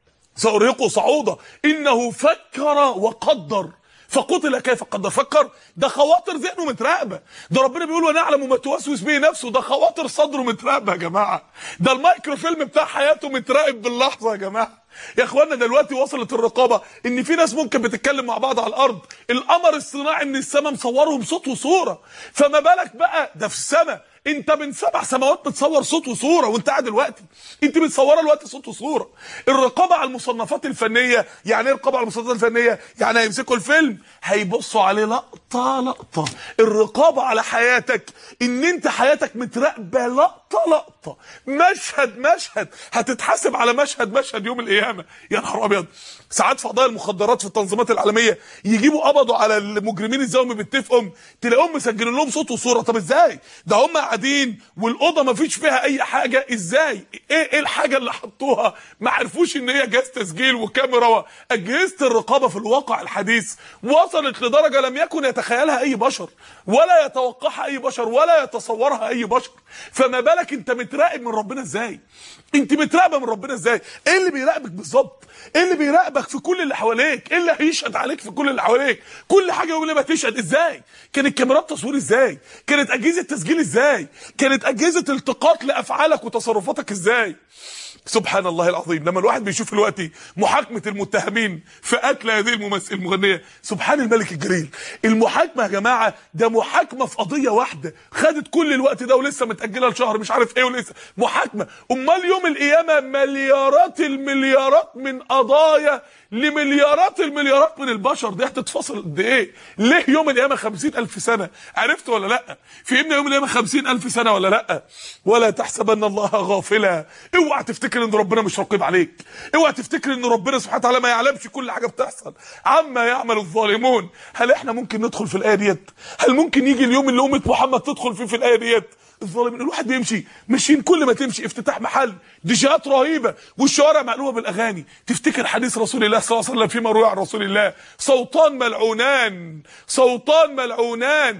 سارهقه صعودا انه فكر وقدر فقتل كيف قدر فكر ده خواطر ذهنه متراقبه ده ربنا بيقول ونعلم ما توسوس به نفسه ده خواطر صدره متراقبه يا جماعه ده المايكرو فيلم بتاع حياته متراقب باللحظه يا جماعه يا اخوانا دلوقتي وصلت الرقابه ان في ناس ممكن بتتكلم مع بعض على الارض القمر الصناعي من السماء مصورهم صوت وصوره فما بالك بقى ده في السماء انت من سبع سماوات بتصور صوت وصوره وانت قاعد دلوقتي انت بتصوره دلوقتي صوت وصوره الرقابه على المصنفات الفنيه يعني ايه الرقابه على المصنفات الفنيه يعني هيمسكوا الفيلم هيبصوا عليه لقطه لقطه الرقابه على حياتك ان انت حياتك متراقبه لقطه لقطه مشهد مشهد هتتحاسب على مشهد مشهد يوم القيامه يا نهار ابيض ساعات في قضايا المخدرات في التنظيمات العالميه يجيبوا قبضوا على المجرمين ازاي هم بيتفقوا تلاقيهم مسجلين لهم صوت وصوره طب ازاي ده هم قاعدين والاوضه ما فيش فيها اي حاجه ازاي ايه ايه الحاجه اللي حطوها ما عرفوش ان هي جهاز تسجيل وكاميرا اجهزه الرقابه في الواقع الحديث وصلت لدرجه لم يكن يتخيلها اي بشر ولا يتوقعها اي بشر ولا يتصورها اي بشر فما بالك انت متراقب من ربنا ازاي انت متراقبه من ربنا ازاي ايه اللي بيراقبك بالظبط ايه اللي بيراقبك في كل اللي حواليك ايه اللي هيشهد عليك في كل اللي حواليك كل حاجه يقول لي ما تشهد ازاي كانت كاميرات تصوير ازاي كانت اجهزه تسجيل ازاي كانت اجهزه التقاط لافعالك وتصرفاتك ازاي سبحان الله العظيم لما الواحد بيشوف دلوقتي محاكمه المتهمين في قتل هذه الممثل المغنيه سبحان الملك الجليل المحاكمه يا جماعه ده محاكمه في قضيه واحده خدت كل الوقت ده ولسه متاجله لشهر مش عارف ايه ولسه محاكمه امال يوم القيامه مليارات المليارات من قضايا لمليارات المليارات من البشر دي هتتفصل قد ايه ليه يوم القيامه 50000 سنه عرفت ولا لا فهمنا يوم القيامه 50000 سنه ولا لا ولا تحسبن الله غافلا اوعى تفتكر ان ربنا مش رقيب عليك اوعى تفتكر ان ربنا سبحانه وتعالى ما يعلمش كل حاجه بتحصل عما يعمل الظالمون هل احنا ممكن ندخل في الايه ديت هل ممكن يجي اليوم اللي امه محمد تدخل فيه في الايه ديت الظالمين الواحد بيمشي ماشيين كل ما تمشي افتتاح محل ديجات رهيبه والشوارع مقلوبه بالاغاني تفتكر حديث رسول الله صلى الله عليه وسلم فيما روي عن رسول الله صوتان ملعونان صوتان ملعونان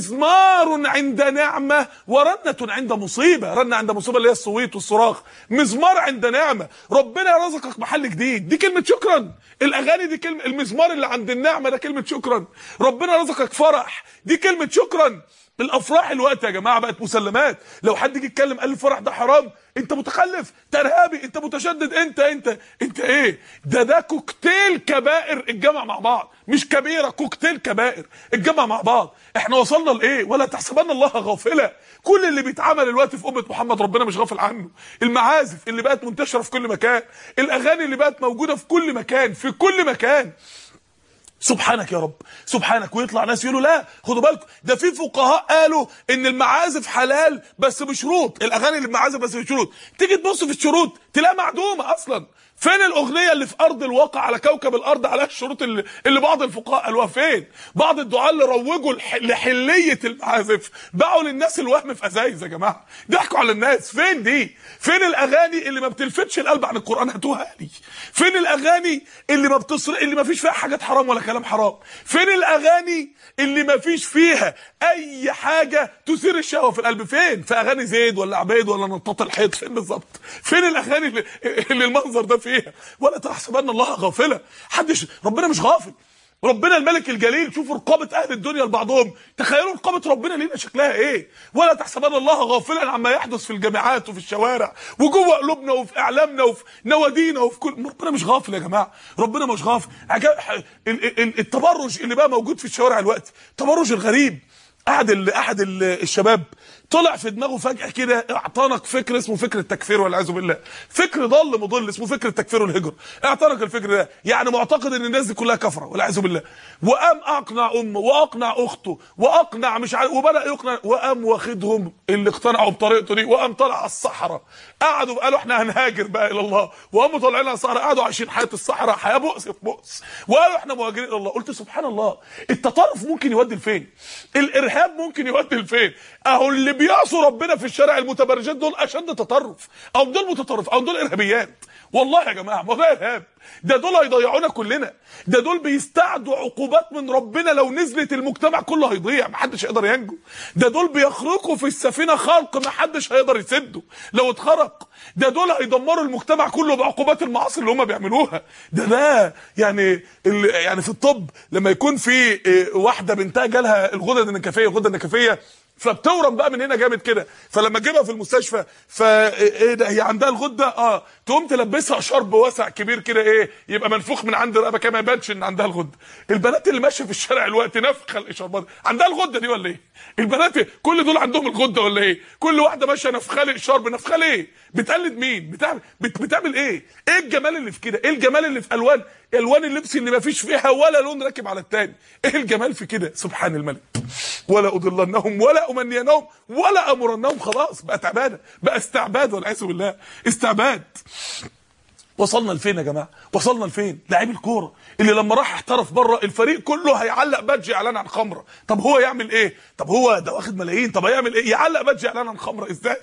مزمار عند نعمه ورنه عند مصيبه رنه عند مصيبه اللي هي الصويت والصراخ مزمار عند نعمه ربنا رزقك محل جديد دي كلمه شكرا الاغاني دي كلمه المزمار اللي عند النعمه ده كلمه شكرا ربنا رزقك فرح دي كلمه شكرا الافراح الوقت يا جماعه بقت مسلمات لو حد يجي يتكلم قال الفرح ده حرام انت متخلف ترهابي انت متشدد انت انت انت ايه ده ده كوكتيل كبائر اتجمع مع بعض مش كبيره كوكتيل كبائر اتجمع مع بعض احنا وصلنا لايه ولا تحسبن الله غافلا كل اللي بيتعمل دلوقتي في امه محمد ربنا مش غافل عنه المعازف اللي بقت منتشره في كل مكان الاغاني اللي بقت موجوده في كل مكان في كل مكان سبحانك يا رب سبحانك ويطلع ناس يقولوا لا خدوا بالكم ده في فقهاء قالوا ان المعازف حلال بس بشروط الاغاني اللي بمعازف بس بشروط تيجي تبص في الشروط تلاقيها معدومه اصلا فين الاغنيه اللي في ارض الواقع على كوكب الارض عليها الشروط اللي, اللي بعض الفقهاء قالوها فين بعض الدعاة اللي روجوا الح- لحليه المعازف باعوا للناس الوهم في ازايز يا جماعه ضحكوا على الناس فين دي فين الاغاني اللي ما بتلفتش القلب عن القران هاتوها لي فين الاغاني اللي ما بتصر اللي ما فيش فيها حاجات حرام ولا كلام حرام فين الاغاني اللي ما فيش فيها اي حاجه تثير الشهوه في القلب فين في اغاني زيد ولا عبيد ولا نطاط الحيط فين بالظبط فين الاغاني اللي, اللي المنظر ده فيها ولا تحسبن الله غافلا حدش ربنا مش غافل ربنا الملك الجليل شوفوا رقابة أهل الدنيا لبعضهم تخيلوا رقابة ربنا لينا شكلها إيه ولا تحسبن الله غافلا عما يحدث في الجامعات وفي الشوارع وجوه قلوبنا وفي إعلامنا وفي نوادينا وفي كل ربنا مش غافل يا جماعة ربنا مش غافل عجب... ال- ال- التبرج اللي بقى موجود في الشوارع الوقت التبرج الغريب أحد ال... أحد ال- الشباب طلع في دماغه فجأة كده اعتنق فكر اسمه فكر التكفير والعياذ بالله فكر ضل مضل اسمه فكر التكفير والهجرة اعتنق الفكر ده يعني معتقد ان الناس دي كلها كفرة والعياذ بالله وقام اقنع امه واقنع اخته واقنع مش عارف وبدأ يقنع وقام واخدهم اللي اقتنعوا بطريقته دي وقام طلع على الصحراء قعدوا قالوا احنا هنهاجر بقى الى الله وقاموا طالعين على الصحراء قعدوا عايشين حياة الصحراء حياة بؤس في بؤس وقالوا احنا مهاجرين الى الله قلت سبحان الله التطرف ممكن يودي لفين الارهاب ممكن يودي لفين اهو اللي بيعصوا ربنا في الشارع المتبرجات دول اشد تطرف او دول متطرف او دول ارهابيات والله يا جماعه ما ده ارهاب ده دول هيضيعونا كلنا ده دول بيستعدوا عقوبات من ربنا لو نزلت المجتمع كله هيضيع محدش هيقدر ينجو ده دول بيخرقوا في السفينه خلق محدش هيقدر يسده لو اتخرق ده دول هيدمروا المجتمع كله بعقوبات المعاصي اللي هم بيعملوها ده ده يعني ال- يعني في الطب لما يكون في إيه، واحده بنتها جالها الغدد النكفيه الغده النكفيه فبتورم بقى من هنا جامد كده فلما تجيبها في المستشفى فا ايه ده هي عندها الغده اه تقوم تلبسها شرب واسع كبير كده ايه يبقى منفوخ من عند الرقبه كده ما يبانش ان عندها الغده البنات اللي ماشيه في الشارع الوقت نفخه الاشاربات عندها الغده دي ولا ايه البنات كل دول عندهم الغده ولا ايه كل واحده ماشيه نفخه لي الشرب نفخه ليه بتقلد مين بتعمل بت بتعمل ايه ايه الجمال اللي في كده ايه الجمال اللي في الوان الوان اللبس اللي ما فيش فيها ولا لون راكب على التاني ايه الجمال في كده سبحان الملك ولا اضلنهم ولا امنينهم ولا امرنهم خلاص بقت عباده بقى استعباد والعياذ بالله استعباد وصلنا لفين يا جماعه وصلنا لفين لاعب الكوره اللي لما راح احترف بره الفريق كله هيعلق بادج اعلان عن خمره طب هو يعمل ايه طب هو ده واخد ملايين طب هيعمل ايه يعلق بادج اعلان عن خمره ازاي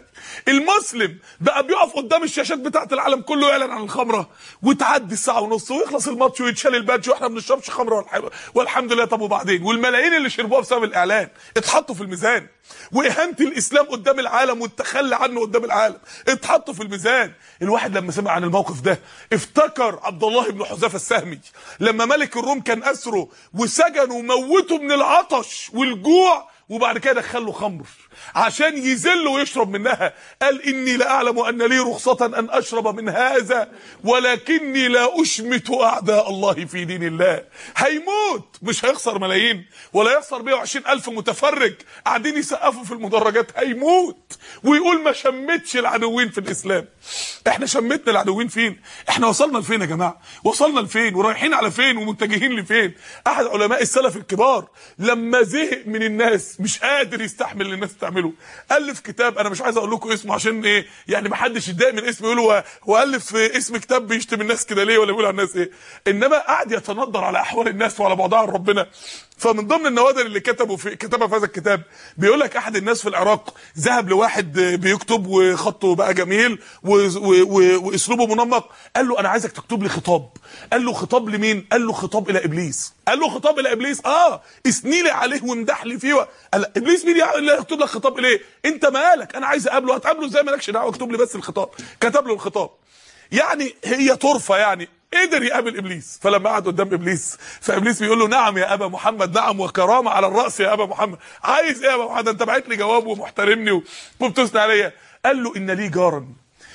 المسلم بقى بيقف قدام الشاشات بتاعه العالم كله يعلن عن الخمره وتعدي الساعه ونص ويخلص الماتش ويتشال البادج واحنا ما بنشربش خمره والح- والحمد لله طب وبعدين والملايين اللي شربوها بسبب الاعلان اتحطوا في الميزان واهانه الاسلام قدام العالم والتخلي عنه قدام العالم اتحطوا في الميزان الواحد لما سمع عن الموقف ده افتكر عبد الله بن حذافه السهمي لما ملك الروم كان اسره وسجنه وموته من العطش والجوع وبعد كده دخله خمر عشان يذل ويشرب منها قال اني لاعلم ان لي رخصه ان اشرب من هذا ولكني لا اشمت اعداء الله في دين الله هيموت مش هيخسر ملايين ولا يخسر 120 الف متفرج قاعدين يسقفوا في المدرجات هيموت ويقول ما شمتش العدوين في الاسلام احنا شمتنا العدوين فين احنا وصلنا لفين يا جماعه وصلنا لفين ورايحين على فين ومتجهين لفين احد علماء السلف الكبار لما زهق من الناس مش قادر يستحمل اللي الناس تعمله الف كتاب انا مش عايز اقول لكم اسمه عشان ايه يعني ما حدش يتضايق من اسمه يقول هو هو الف اسم كتاب بيشتم الناس كده ليه ولا بيقول على الناس ايه انما قعد يتندر على احوال الناس وعلى بعضها عن ربنا فمن ضمن النوادر اللي كتبوا في كتبها في هذا الكتاب بيقول لك احد الناس في العراق ذهب لواحد بيكتب وخطه بقى جميل و- و- و- واسلوبه منمق قال له انا عايزك تكتب لي خطاب قال له خطاب لمين قال له خطاب الى ابليس قال له خطاب الى ابليس اه اثني لي عليه وامدح لي فيه قال لا، ابليس مين يعني اللي يكتب لك خطاب اليه انت مالك انا عايز اقابله هتقابله ازاي مالكش دعوه اكتب لي بس الخطاب كتب له الخطاب يعني هي طرفه يعني قدر يقابل ابليس فلما قعد قدام ابليس فابليس بيقول له نعم يا ابا محمد نعم وكرامه على الراس يا ابا محمد عايز ايه يا ابا محمد انت بعت لي جواب ومحترمني وبتثني عليا قال له ان لي جارا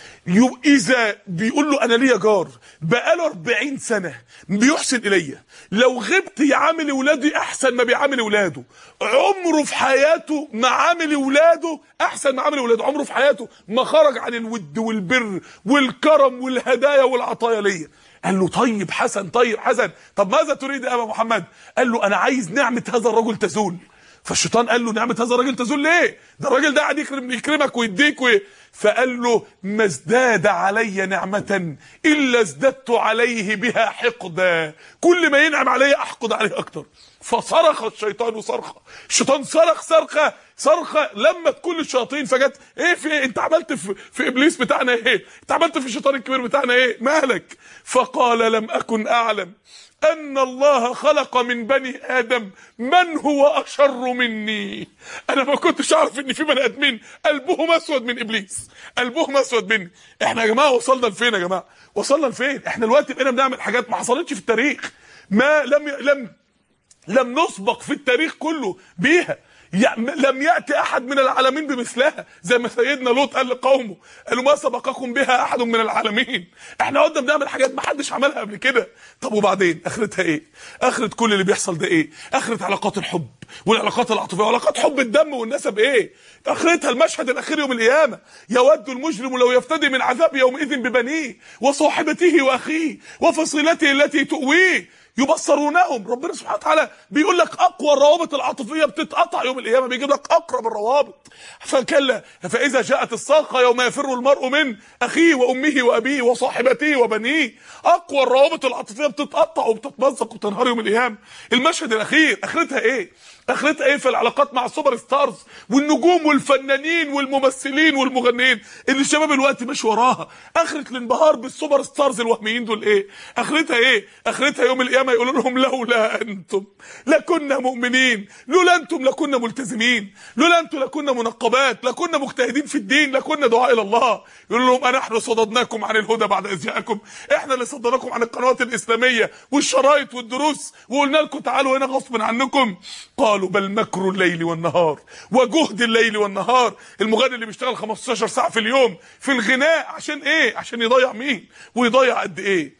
يو اذا بيقول له انا ليا جار بقاله 40 سنه بيحسن الي لو غبت يعامل ولادي احسن ما بيعامل ولاده عمره في حياته ما عامل ولاده احسن ما عامل ولاده عمره في حياته ما خرج عن الود والبر والكرم والهدايا والعطايا ليا قال له طيب حسن طيب حسن طب ماذا تريد يا ابا محمد قال له انا عايز نعمه هذا الرجل تزول فالشيطان قال له نعمه هذا الراجل تزول ليه ده الراجل ده قاعد يكرم يكرمك ويديك و... فقال له ما ازداد علي نعمة إلا ازددت عليه بها حقدا كل ما ينعم علي أحقد عليه أكتر فصرخ الشيطان صرخة الشيطان صرخ صرخة صرخة لمت كل الشياطين فجت ايه في ايه انت عملت في, في ابليس بتاعنا ايه انت عملت في الشيطان الكبير بتاعنا ايه مالك فقال لم اكن اعلم ان الله خلق من بني ادم من هو اشر مني انا ما كنتش اعرف ان في بني ادمين قلبهم اسود من ابليس قلبهم اسود مني احنا يا جماعه وصلنا لفين يا جماعه وصلنا لفين احنا دلوقتي بقينا بنعمل حاجات ما حصلتش في التاريخ ما لم لم لم نسبق في التاريخ كله بيها لم يأتي أحد من العالمين بمثلها زي ما سيدنا لوط قال لقومه قالوا ما سبقكم بها أحد من العالمين احنا قلنا بنعمل حاجات ما حدش عملها قبل كده طب وبعدين اخرتها ايه اخرة كل اللي بيحصل ده ايه اخرة علاقات الحب والعلاقات العاطفيه وعلاقات حب الدم والنسب ايه اخرتها المشهد الاخير يوم القيامه يود المجرم لو يفتدي من عذاب يومئذ ببنيه وصاحبته واخيه وفصيلته التي تؤويه يبصرونهم ربنا سبحانه وتعالى بيقول لك اقوى الروابط العاطفيه بتتقطع يوم القيامه بيجيب لك اقرب الروابط فكلا فاذا جاءت الصاخه يوم يفر المرء من اخيه وامه وابيه وصاحبته وبنيه اقوى الروابط العاطفيه بتتقطع وبتتمزق وتنهار يوم القيامه المشهد الاخير اخرتها ايه اخرتها ايه في العلاقات مع السوبر ستارز والنجوم والفنانين والممثلين والمغنيين اللي الشباب الوقت ماشي وراها اخره الانبهار بالسوبر ستارز الوهميين دول ايه اخرتها ايه اخرتها يوم القيامه يقولوا لهم لولا انتم لكنا مؤمنين لولا انتم لكنا ملتزمين لولا انتم لكنا منقبات لكنا مجتهدين في الدين لكنا دعاء الى الله يقولوا لهم انا صددناكم عن الهدى بعد اذ جاءكم احنا اللي صددناكم عن القنوات الاسلاميه والشرايط والدروس وقلنا لكم تعالوا هنا غصب عنكم قالوا بل مكر الليل والنهار وجهد الليل والنهار المغني اللي بيشتغل 15 ساعه في اليوم في الغناء عشان ايه عشان يضيع مين ويضيع قد ايه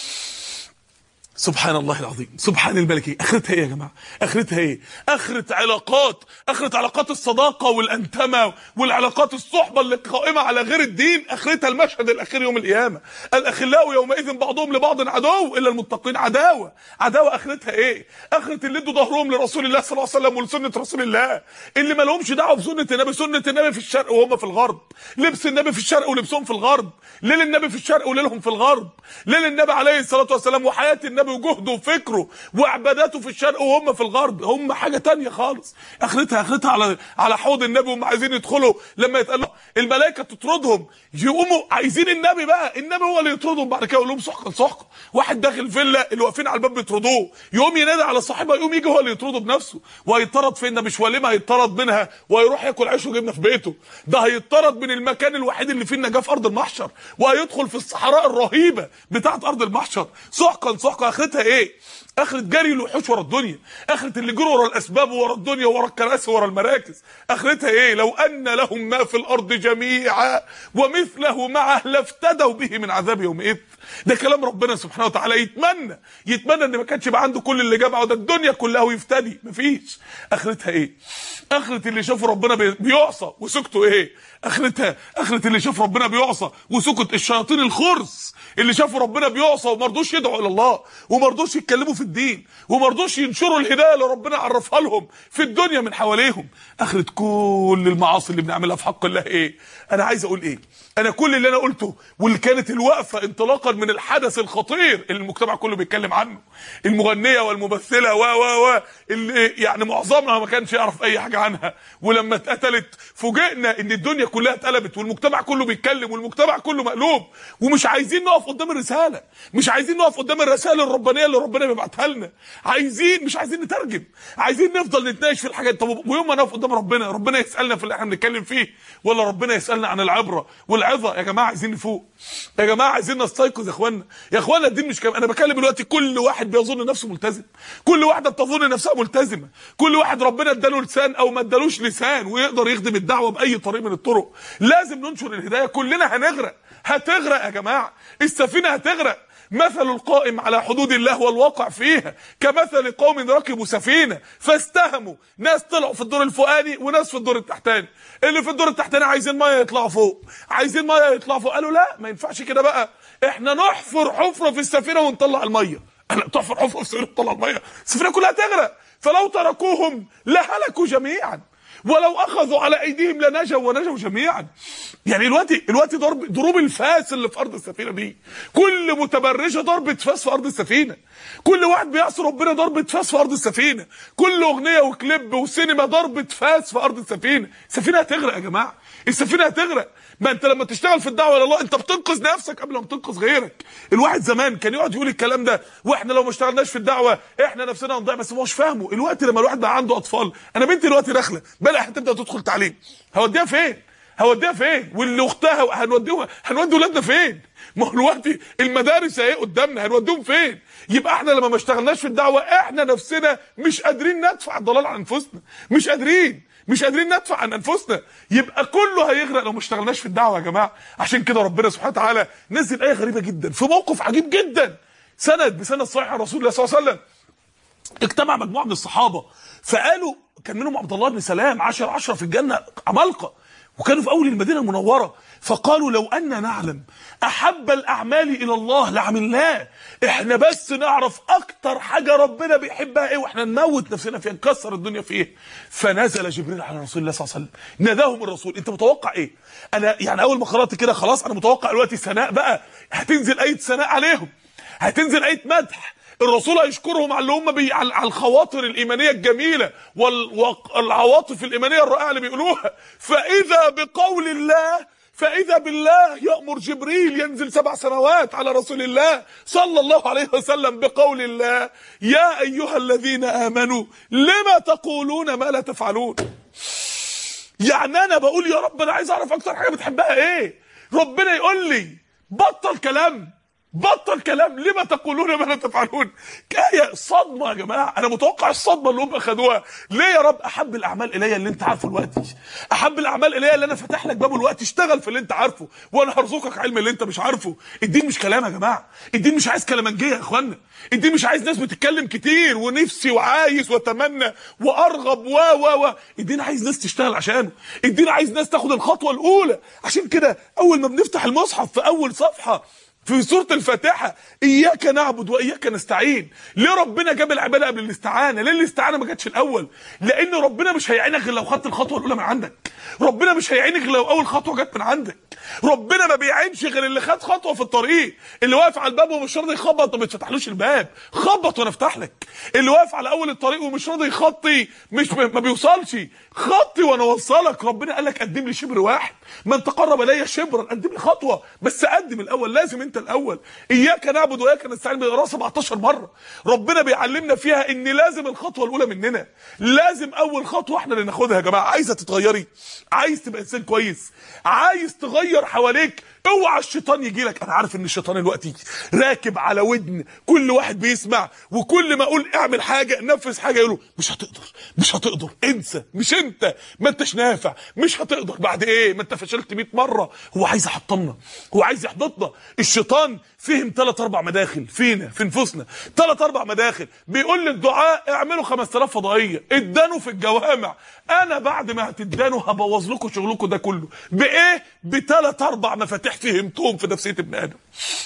سبحان الله العظيم سبحان الملك ايه اخرتها ايه يا جماعه اخرتها ايه اخره علاقات اخره علاقات الصداقه والانتمه والعلاقات الصحبه اللي قائمه على غير الدين اخرتها المشهد الاخير يوم القيامه الاخلاء يومئذ بعضهم لبعض عدو الا المتقين عداوه عداوه اخرتها ايه اخره اللي ادوا ظهرهم لرسول الله صلى الله عليه وسلم ولسنه رسول الله اللي ما لهمش دعوه بسنه النبي سنه النبي في الشرق وهم في الغرب لبس النبي في الشرق ولبسهم في الغرب ليل النبي في الشرق وليلهم في الغرب ليل النبي عليه الصلاه والسلام وحياه النبي وجهده وفكره وعباداته في الشرق وهم في الغرب هم حاجه تانية خالص اخرتها اخرتها على على حوض النبي وهم عايزين يدخلوا لما يتقال الملائكه تطردهم يقوموا عايزين النبي بقى النبي هو اللي يطردهم بعد كده يقول لهم سحقا سحقا واحد داخل فيلا اللي واقفين على الباب بيطردوه يقوم ينادي على صاحبها يقوم يجي هو اللي يطرده بنفسه وهيطرد فين ده مش وليمه هيطرد منها وهيروح ياكل عيش وجبنه في بيته ده هيطرد من المكان الوحيد اللي فيه النجاه في ارض المحشر وهيدخل في الصحراء الرهيبه بتاعه ارض المحشر سحقا سحقا اخرتها ايه اخرة جري الوحوش ورا الدنيا اخرة اللي جروا ورا الاسباب ورا الدنيا ورا الكراسي ورا المراكز اخرتها ايه لو ان لهم ما في الارض جميعا ومثله معه لافتدوا به من عذاب يومئذ ده كلام ربنا سبحانه وتعالى يتمنى يتمنى ان ما كانش يبقى عنده كل اللي جمعه ده الدنيا كلها ويفتدي مفيش اخرتها ايه اخرة اللي شافوا ربنا بيعصى وسكتوا ايه اخرتها اخرة اللي شاف ربنا بيعصى وسكت الشياطين الخرس اللي شافوا ربنا بيعصى وما رضوش يدعوا الى الله وما رضوش يتكلموا في الدين وما رضوش ينشروا الهدايه اللي ربنا عرفها لهم في الدنيا من حواليهم اخرة كل المعاصي اللي بنعملها في حق الله ايه انا عايز اقول ايه انا كل اللي انا قلته واللي كانت الوقفه انطلاقا من الحدث الخطير اللي المجتمع كله بيتكلم عنه المغنيه والممثله و و و اللي يعني معظمها ما كانش يعرف اي حاجه عنها ولما اتقتلت فوجئنا ان الدنيا كلها اتقلبت والمجتمع كله بيتكلم والمجتمع كله مقلوب ومش عايزين نقف قدام الرساله مش عايزين نقف قدام الرسائل الربانيه اللي ربنا بيبعتها لنا عايزين مش عايزين نترجم عايزين نفضل نتناقش في الحاجات طب ويوم ما نقف قدام ربنا ربنا يسالنا في اللي احنا بنتكلم فيه ولا ربنا يسالنا عن العبره والعظه يا جماعه عايزين نفوق يا جماعه عايزين نستيقظ يا اخوانا يا اخوانا الدين مش كم انا بكلم دلوقتي كل واحد بيظن نفسه ملتزم كل واحده بتظن نفسها ملتزمه كل واحد ربنا اداله لسان او ما ادالوش لسان ويقدر يخدم الدعوه باي طريق من الطرق لازم ننشر الهدايه كلنا هنغرق هتغرق يا جماعه السفينه هتغرق مثل القائم على حدود الله والواقع فيها كمثل قوم ركبوا سفينه فاستهموا ناس طلعوا في الدور الفوقاني وناس في الدور التحتاني اللي في الدور التحتاني عايزين ميه يطلعوا فوق عايزين ميه يطلعوا فوق قالوا لا ما ينفعش كده بقى احنا نحفر حفره في السفينه ونطلع الميه انا تحفر حفره في السفينه وتطلع الميه السفينه كلها تغرق فلو تركوهم لهلكوا جميعا ولو اخذوا على ايديهم لنجوا ونجوا جميعا يعني دلوقتي دلوقتي ضرب ضروب الفاس اللي في ارض السفينه دي كل متبرجه ضربه فاس في ارض السفينه كل واحد بيعصي ربنا ضربه فاس في ارض السفينه كل اغنيه وكليب وسينما ضربه فاس في ارض السفينه السفينه هتغرق يا جماعه السفينه هتغرق ما انت لما تشتغل في الدعوه الى الله انت بتنقذ نفسك قبل ما تنقذ غيرك الواحد زمان كان يقعد يقول الكلام ده واحنا لو ما اشتغلناش في الدعوه احنا نفسنا هنضيع بس هو مش فاهمه الوقت لما الواحد بقى عنده اطفال انا بنتي دلوقتي داخله بلا هتبدا تدخل تعليم هوديها فين هوديها فين واللي اختها هنوديها هنودي ولادنا فين ما هو دلوقتي المدارس اهي قدامنا هنوديهم فين يبقى احنا لما ما اشتغلناش في الدعوه احنا نفسنا مش قادرين ندفع الضلال عن انفسنا مش قادرين مش قادرين ندفع عن انفسنا يبقى كله هيغرق لو ما اشتغلناش في الدعوه يا جماعه عشان كده ربنا سبحانه وتعالى نزل ايه غريبه جدا في موقف عجيب جدا سند بسند صحيح عن رسول الله صلى الله عليه وسلم اجتمع مجموعه من الصحابه فقالوا كان منهم عبد الله بن سلام عشر عشرة في الجنه عمالقه وكانوا في اول المدينه المنوره فقالوا لو ان نعلم احب الاعمال الى الله لعملناه احنا بس نعرف اكتر حاجه ربنا بيحبها ايه واحنا نموت نفسنا فيها نكسر الدنيا فيها فنزل جبريل على رسول الله صلى الله عليه وسلم ناداهم الرسول انت متوقع ايه انا يعني اول ما قرات كده خلاص انا متوقع دلوقتي ثناء بقى هتنزل ايه ثناء عليهم هتنزل ايه مدح الرسول هيشكرهم على اللي هم بي... على الخواطر الايمانيه الجميله وال... والعواطف الايمانيه الرائعه اللي بيقولوها فاذا بقول الله فاذا بالله يامر جبريل ينزل سبع سنوات على رسول الله صلى الله عليه وسلم بقول الله يا ايها الذين امنوا لما تقولون ما لا تفعلون يعني انا بقول يا رب انا عايز اعرف اكتر حاجه بتحبها ايه ربنا يقول لي بطل كلام بطل كلام لما تقولون ما لا تفعلون آية صدمة يا جماعة أنا متوقع الصدمة اللي هم أخدوها ليه يا رب أحب الأعمال إلي اللي أنت عارفه دلوقتي أحب الأعمال إلي اللي أنا فاتح لك بابه الوقت اشتغل في اللي أنت عارفه وأنا هرزقك علم اللي أنت مش عارفه الدين مش كلام يا جماعة الدين مش عايز كلامنجية يا إخوانا الدين مش عايز ناس بتتكلم كتير ونفسي وعايز واتمنى وارغب و و و الدين عايز ناس تشتغل عشانه الدين عايز ناس تاخد الخطوه الاولى عشان كده اول ما بنفتح المصحف في اول صفحه في سورة الفاتحة إياك نعبد وإياك نستعين ليه ربنا جاب العبادة قبل الاستعانة ليه الاستعانة ما جاتش الأول لأن ربنا مش هيعينك غير لو خدت الخطوة الأولى من عندك ربنا مش هيعينك غير لو أول خطوة جت من عندك ربنا ما بيعينش غير اللي خد خطوة في الطريق اللي واقف على الباب ومش راضي يخبط ما بتفتحلوش الباب خبط وانا افتح لك اللي واقف على أول الطريق ومش راضي يخطي مش ما بيوصلش خطي وانا اوصلك ربنا قال لك قدم لي شبر واحد من تقرب الي شبرا قدم لي خطوه بس قدم الاول لازم انت الاول اياك نعبد واياك نستعين بقراءه 17 مره ربنا بيعلمنا فيها ان لازم الخطوه الاولى مننا لازم اول خطوه احنا اللي ناخدها يا جماعه عايزه تتغيري عايز تبقى انسان كويس عايز تغير حواليك اوعى الشيطان يجي لك انا عارف ان الشيطان دلوقتي راكب على ودن كل واحد بيسمع وكل ما اقول اعمل حاجه نفذ حاجه يقولوا مش هتقدر مش هتقدر انسى مش انت ما انتش نافع مش هتقدر بعد ايه ما انت فشلت 100 مره هو عايز يحطمنا هو عايز يحبطنا الشيطان فهم ثلاث اربع مداخل فينا في نفوسنا ثلاث اربع مداخل بيقول للدعاء اعملوا 5000 فضائيه ادانوا في الجوامع انا بعد ما هتدانوا هبوظ لكم شغلكم ده كله بايه بثلاث اربع مفاتيح فهمتهم في نفسيه ابن ادم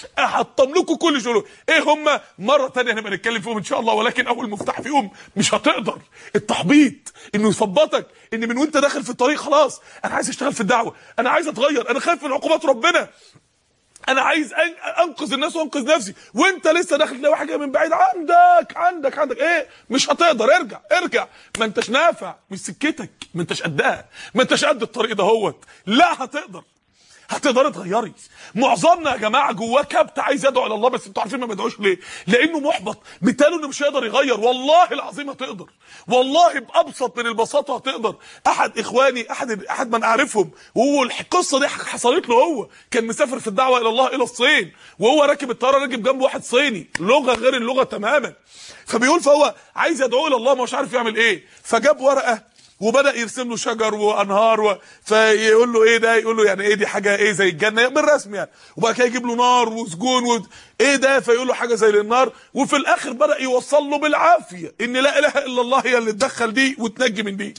احطم لكم كل شغله ايه هم مره ثانيه هنبقى نتكلم فيهم ان شاء الله ولكن اول مفتاح فيهم مش هتقدر التحبيط انه يثبطك ان من وانت داخل في الطريق خلاص انا عايز اشتغل في الدعوه انا عايز اتغير انا خايف من عقوبات ربنا انا عايز انقذ الناس وانقذ نفسي وانت لسه داخل تلاقي واحد جاي من بعيد عندك عندك عندك ايه مش هتقدر ارجع ارجع ما انتش نافع مش سكتك ما انتش قدها ما انتش قد الطريق دهوت لا هتقدر هتقدري تغيري معظمنا يا جماعه جواه كبت عايز يدعو الى الله بس انتوا عارفين ما بيدعوش ليه لانه محبط بالتالي انه مش هيقدر يغير والله العظيم هتقدر والله بابسط من البساطه هتقدر احد اخواني احد احد من اعرفهم وهو القصه دي حصلت له هو كان مسافر في الدعوه الى الله الى الصين وهو راكب الطياره راكب جنبه واحد صيني لغه غير اللغه تماما فبيقول فهو عايز يدعو الى الله مش عارف يعمل ايه فجاب ورقه وبدا يرسم له شجر وانهار و... فيقول له ايه ده يقول له يعني ايه دي حاجه ايه زي الجنه بالرسم يعني وبعد كده يجيب له نار وسجون و... ايه ده فيقول له حاجه زي النار وفي الاخر بدا يوصل له بالعافيه ان لا اله الا الله هي اللي تدخل دي وتنجي من دي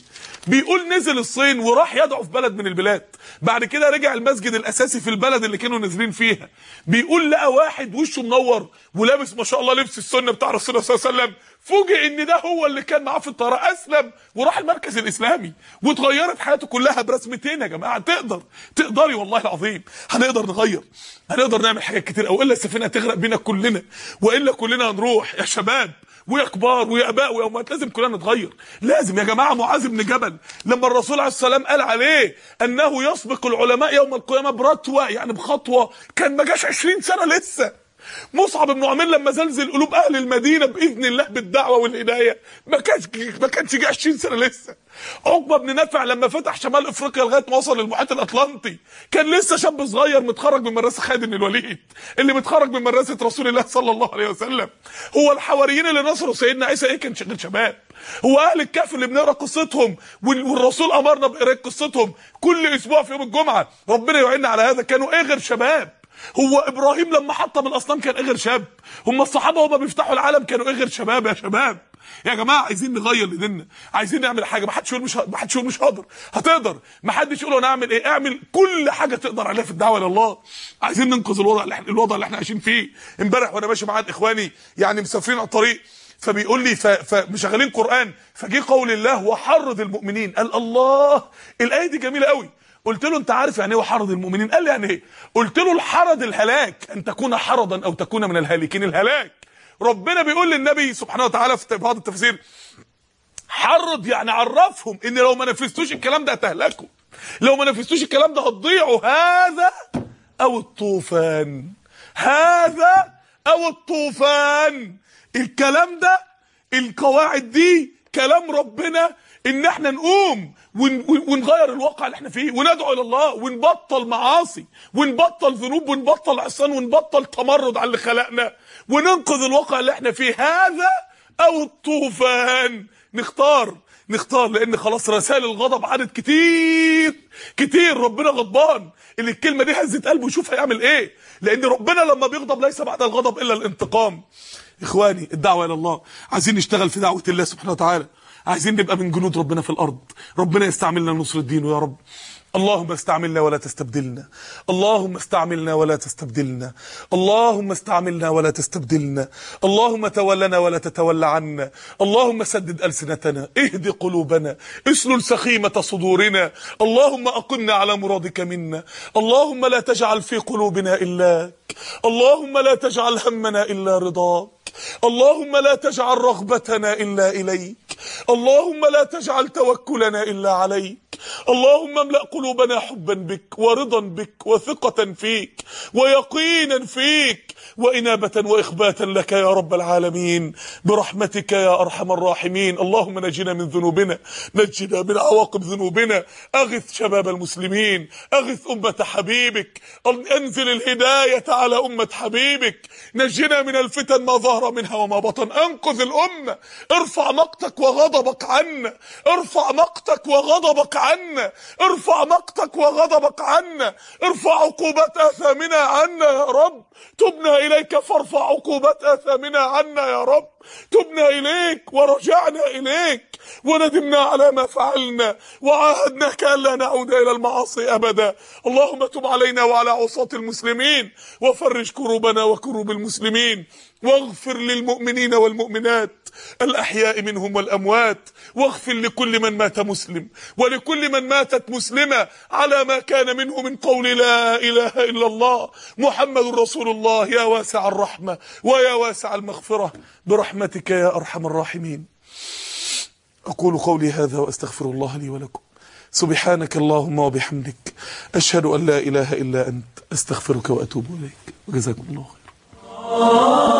بيقول نزل الصين وراح يدعو في بلد من البلاد بعد كده رجع المسجد الاساسي في البلد اللي كانوا نازلين فيها بيقول لقى واحد وشه منور ولابس ما شاء الله لبس السنه بتاع رسول الله صلى الله عليه وسلم فوجئ ان ده هو اللي كان معاه في الطياره اسلم وراح المركز الاسلامي واتغيرت حياته كلها برسمتين يا جماعه تقدر تقدري والله العظيم هنقدر نغير هنقدر نعمل حاجات كتير او الا السفينه هتغرق بينا كلنا والا كلنا هنروح يا شباب ويا كبار ويا اباء ويا امهات لازم كلنا نتغير لازم يا جماعه معاذ بن جبل لما الرسول عليه السلام قال عليه انه يسبق العلماء يوم القيامه برتوه يعني بخطوه كان ما جاش 20 سنه لسه مصعب بن عمير لما زلزل قلوب اهل المدينه باذن الله بالدعوه والهدايه ما كانش ما كانش جه 20 سنه لسه عقبه بن نافع لما فتح شمال افريقيا لغايه ما وصل للمحيط الاطلنطي كان لسه شاب صغير متخرج من مدرسه خالد بن الوليد اللي متخرج من مدرسه رسول الله صلى الله عليه وسلم هو الحواريين اللي نصروا سيدنا عيسى ايه كان شغال شباب هو اهل الكهف اللي بنقرا قصتهم وال- والرسول امرنا بقراءه قصتهم كل اسبوع في يوم الجمعه ربنا يعيننا على هذا كانوا ايه غير شباب هو ابراهيم لما حطم الاصنام كان ايه غير شاب هم الصحابه وهم بيفتحوا العالم كانوا ايه غير شباب يا شباب يا جماعه عايزين نغير لديننا عايزين نعمل حاجه ما حدش يقول مش ه- ما حدش يقول مش هقدر هتقدر ما حدش يقول انا اعمل ايه اعمل كل حاجه تقدر عليها في الدعوه الى الله عايزين ننقذ الوضع اللي احنا الوضع اللي احنا عايشين فيه امبارح وانا ماشي مع اخواني يعني مسافرين على الطريق فبيقول لي ف- فمشغلين قران فجي قول الله وحرض المؤمنين قال الله الايه دي جميله قوي قلت له انت عارف يعني ايه وحرض المؤمنين قال لي يعني ايه قلت له الحرض الهلاك ان تكون حرضا او تكون من الهالكين الهلاك ربنا بيقول للنبي سبحانه وتعالى في بعض التفسير حرض يعني عرفهم ان لو ما نفذتوش الكلام ده هتهلكوا لو ما نفذتوش الكلام ده هتضيعوا هذا او الطوفان هذا او الطوفان الكلام ده القواعد دي كلام ربنا ان احنا نقوم ون- ون- ونغير الواقع اللي احنا فيه وندعو الى الله ونبطل معاصي ونبطل ذنوب ونبطل عصيان ونبطل تمرد على اللي خلقنا وننقذ الواقع اللي احنا فيه هذا او الطوفان نختار نختار لان خلاص رسائل الغضب عدد كتير كتير ربنا غضبان اللي الكلمه دي هزت قلبه يشوف هيعمل ايه لان ربنا لما بيغضب ليس بعد الغضب الا الانتقام اخواني الدعوه الى الله عايزين نشتغل في دعوه الله سبحانه وتعالى عايزين نبقى من جنود ربنا في الارض ربنا يستعملنا لنصر دينه يا رب اللهم استعملنا ولا تستبدلنا اللهم استعملنا ولا تستبدلنا اللهم استعملنا ولا تستبدلنا اللهم تولنا ولا تتولى عنا اللهم سدد ألسنتنا اهد قلوبنا اسلل سخيمة صدورنا اللهم أقمنا على مرادك منا اللهم لا تجعل في قلوبنا إلاك اللهم لا تجعل همنا إلا رضاك اللهم لا تجعل رغبتنا إلا إليك اللهم لا تجعل توكلنا إلا عليك اللهم املأ قلوبنا حبا بك ورضا بك وثقة فيك ويقينا فيك وإنابة وإخباتا لك يا رب العالمين برحمتك يا أرحم الراحمين اللهم نجنا من ذنوبنا نجنا من عواقب ذنوبنا أغث شباب المسلمين أغث أمة حبيبك أنزل الهداية على أمة حبيبك نجنا من الفتن ما ظهر منها وما بطن أنقذ الأمة ارفع مقتك وغضبك عنا ارفع مقتك وغضبك عنا ارفع مقتك وغضبك عنا ارفع عقوبات آثامنا عنا يا رب تبنا إليك فارفع عقوبات آثامنا عنا يا رب تبنا إليك ورجعنا إليك وندمنا على ما فعلنا وعاهدناك ألا نعود إلى المعاصي أبدا اللهم تب علينا وعلى عصاة المسلمين وفرج كروبنا وكروب المسلمين واغفر للمؤمنين والمؤمنات الأحياء منهم والأموات واغفر لكل من مات مسلم ولكل من ماتت مسلمة على ما كان منه من قول لا إله إلا الله محمد رسول الله يا واسع الرحمة ويا واسع المغفرة برحمتك يا أرحم الراحمين أقول قولي هذا وأستغفر الله لي ولكم سبحانك اللهم وبحمدك أشهد أن لا إله إلا أنت أستغفرك وأتوب إليك وجزاكم الله خير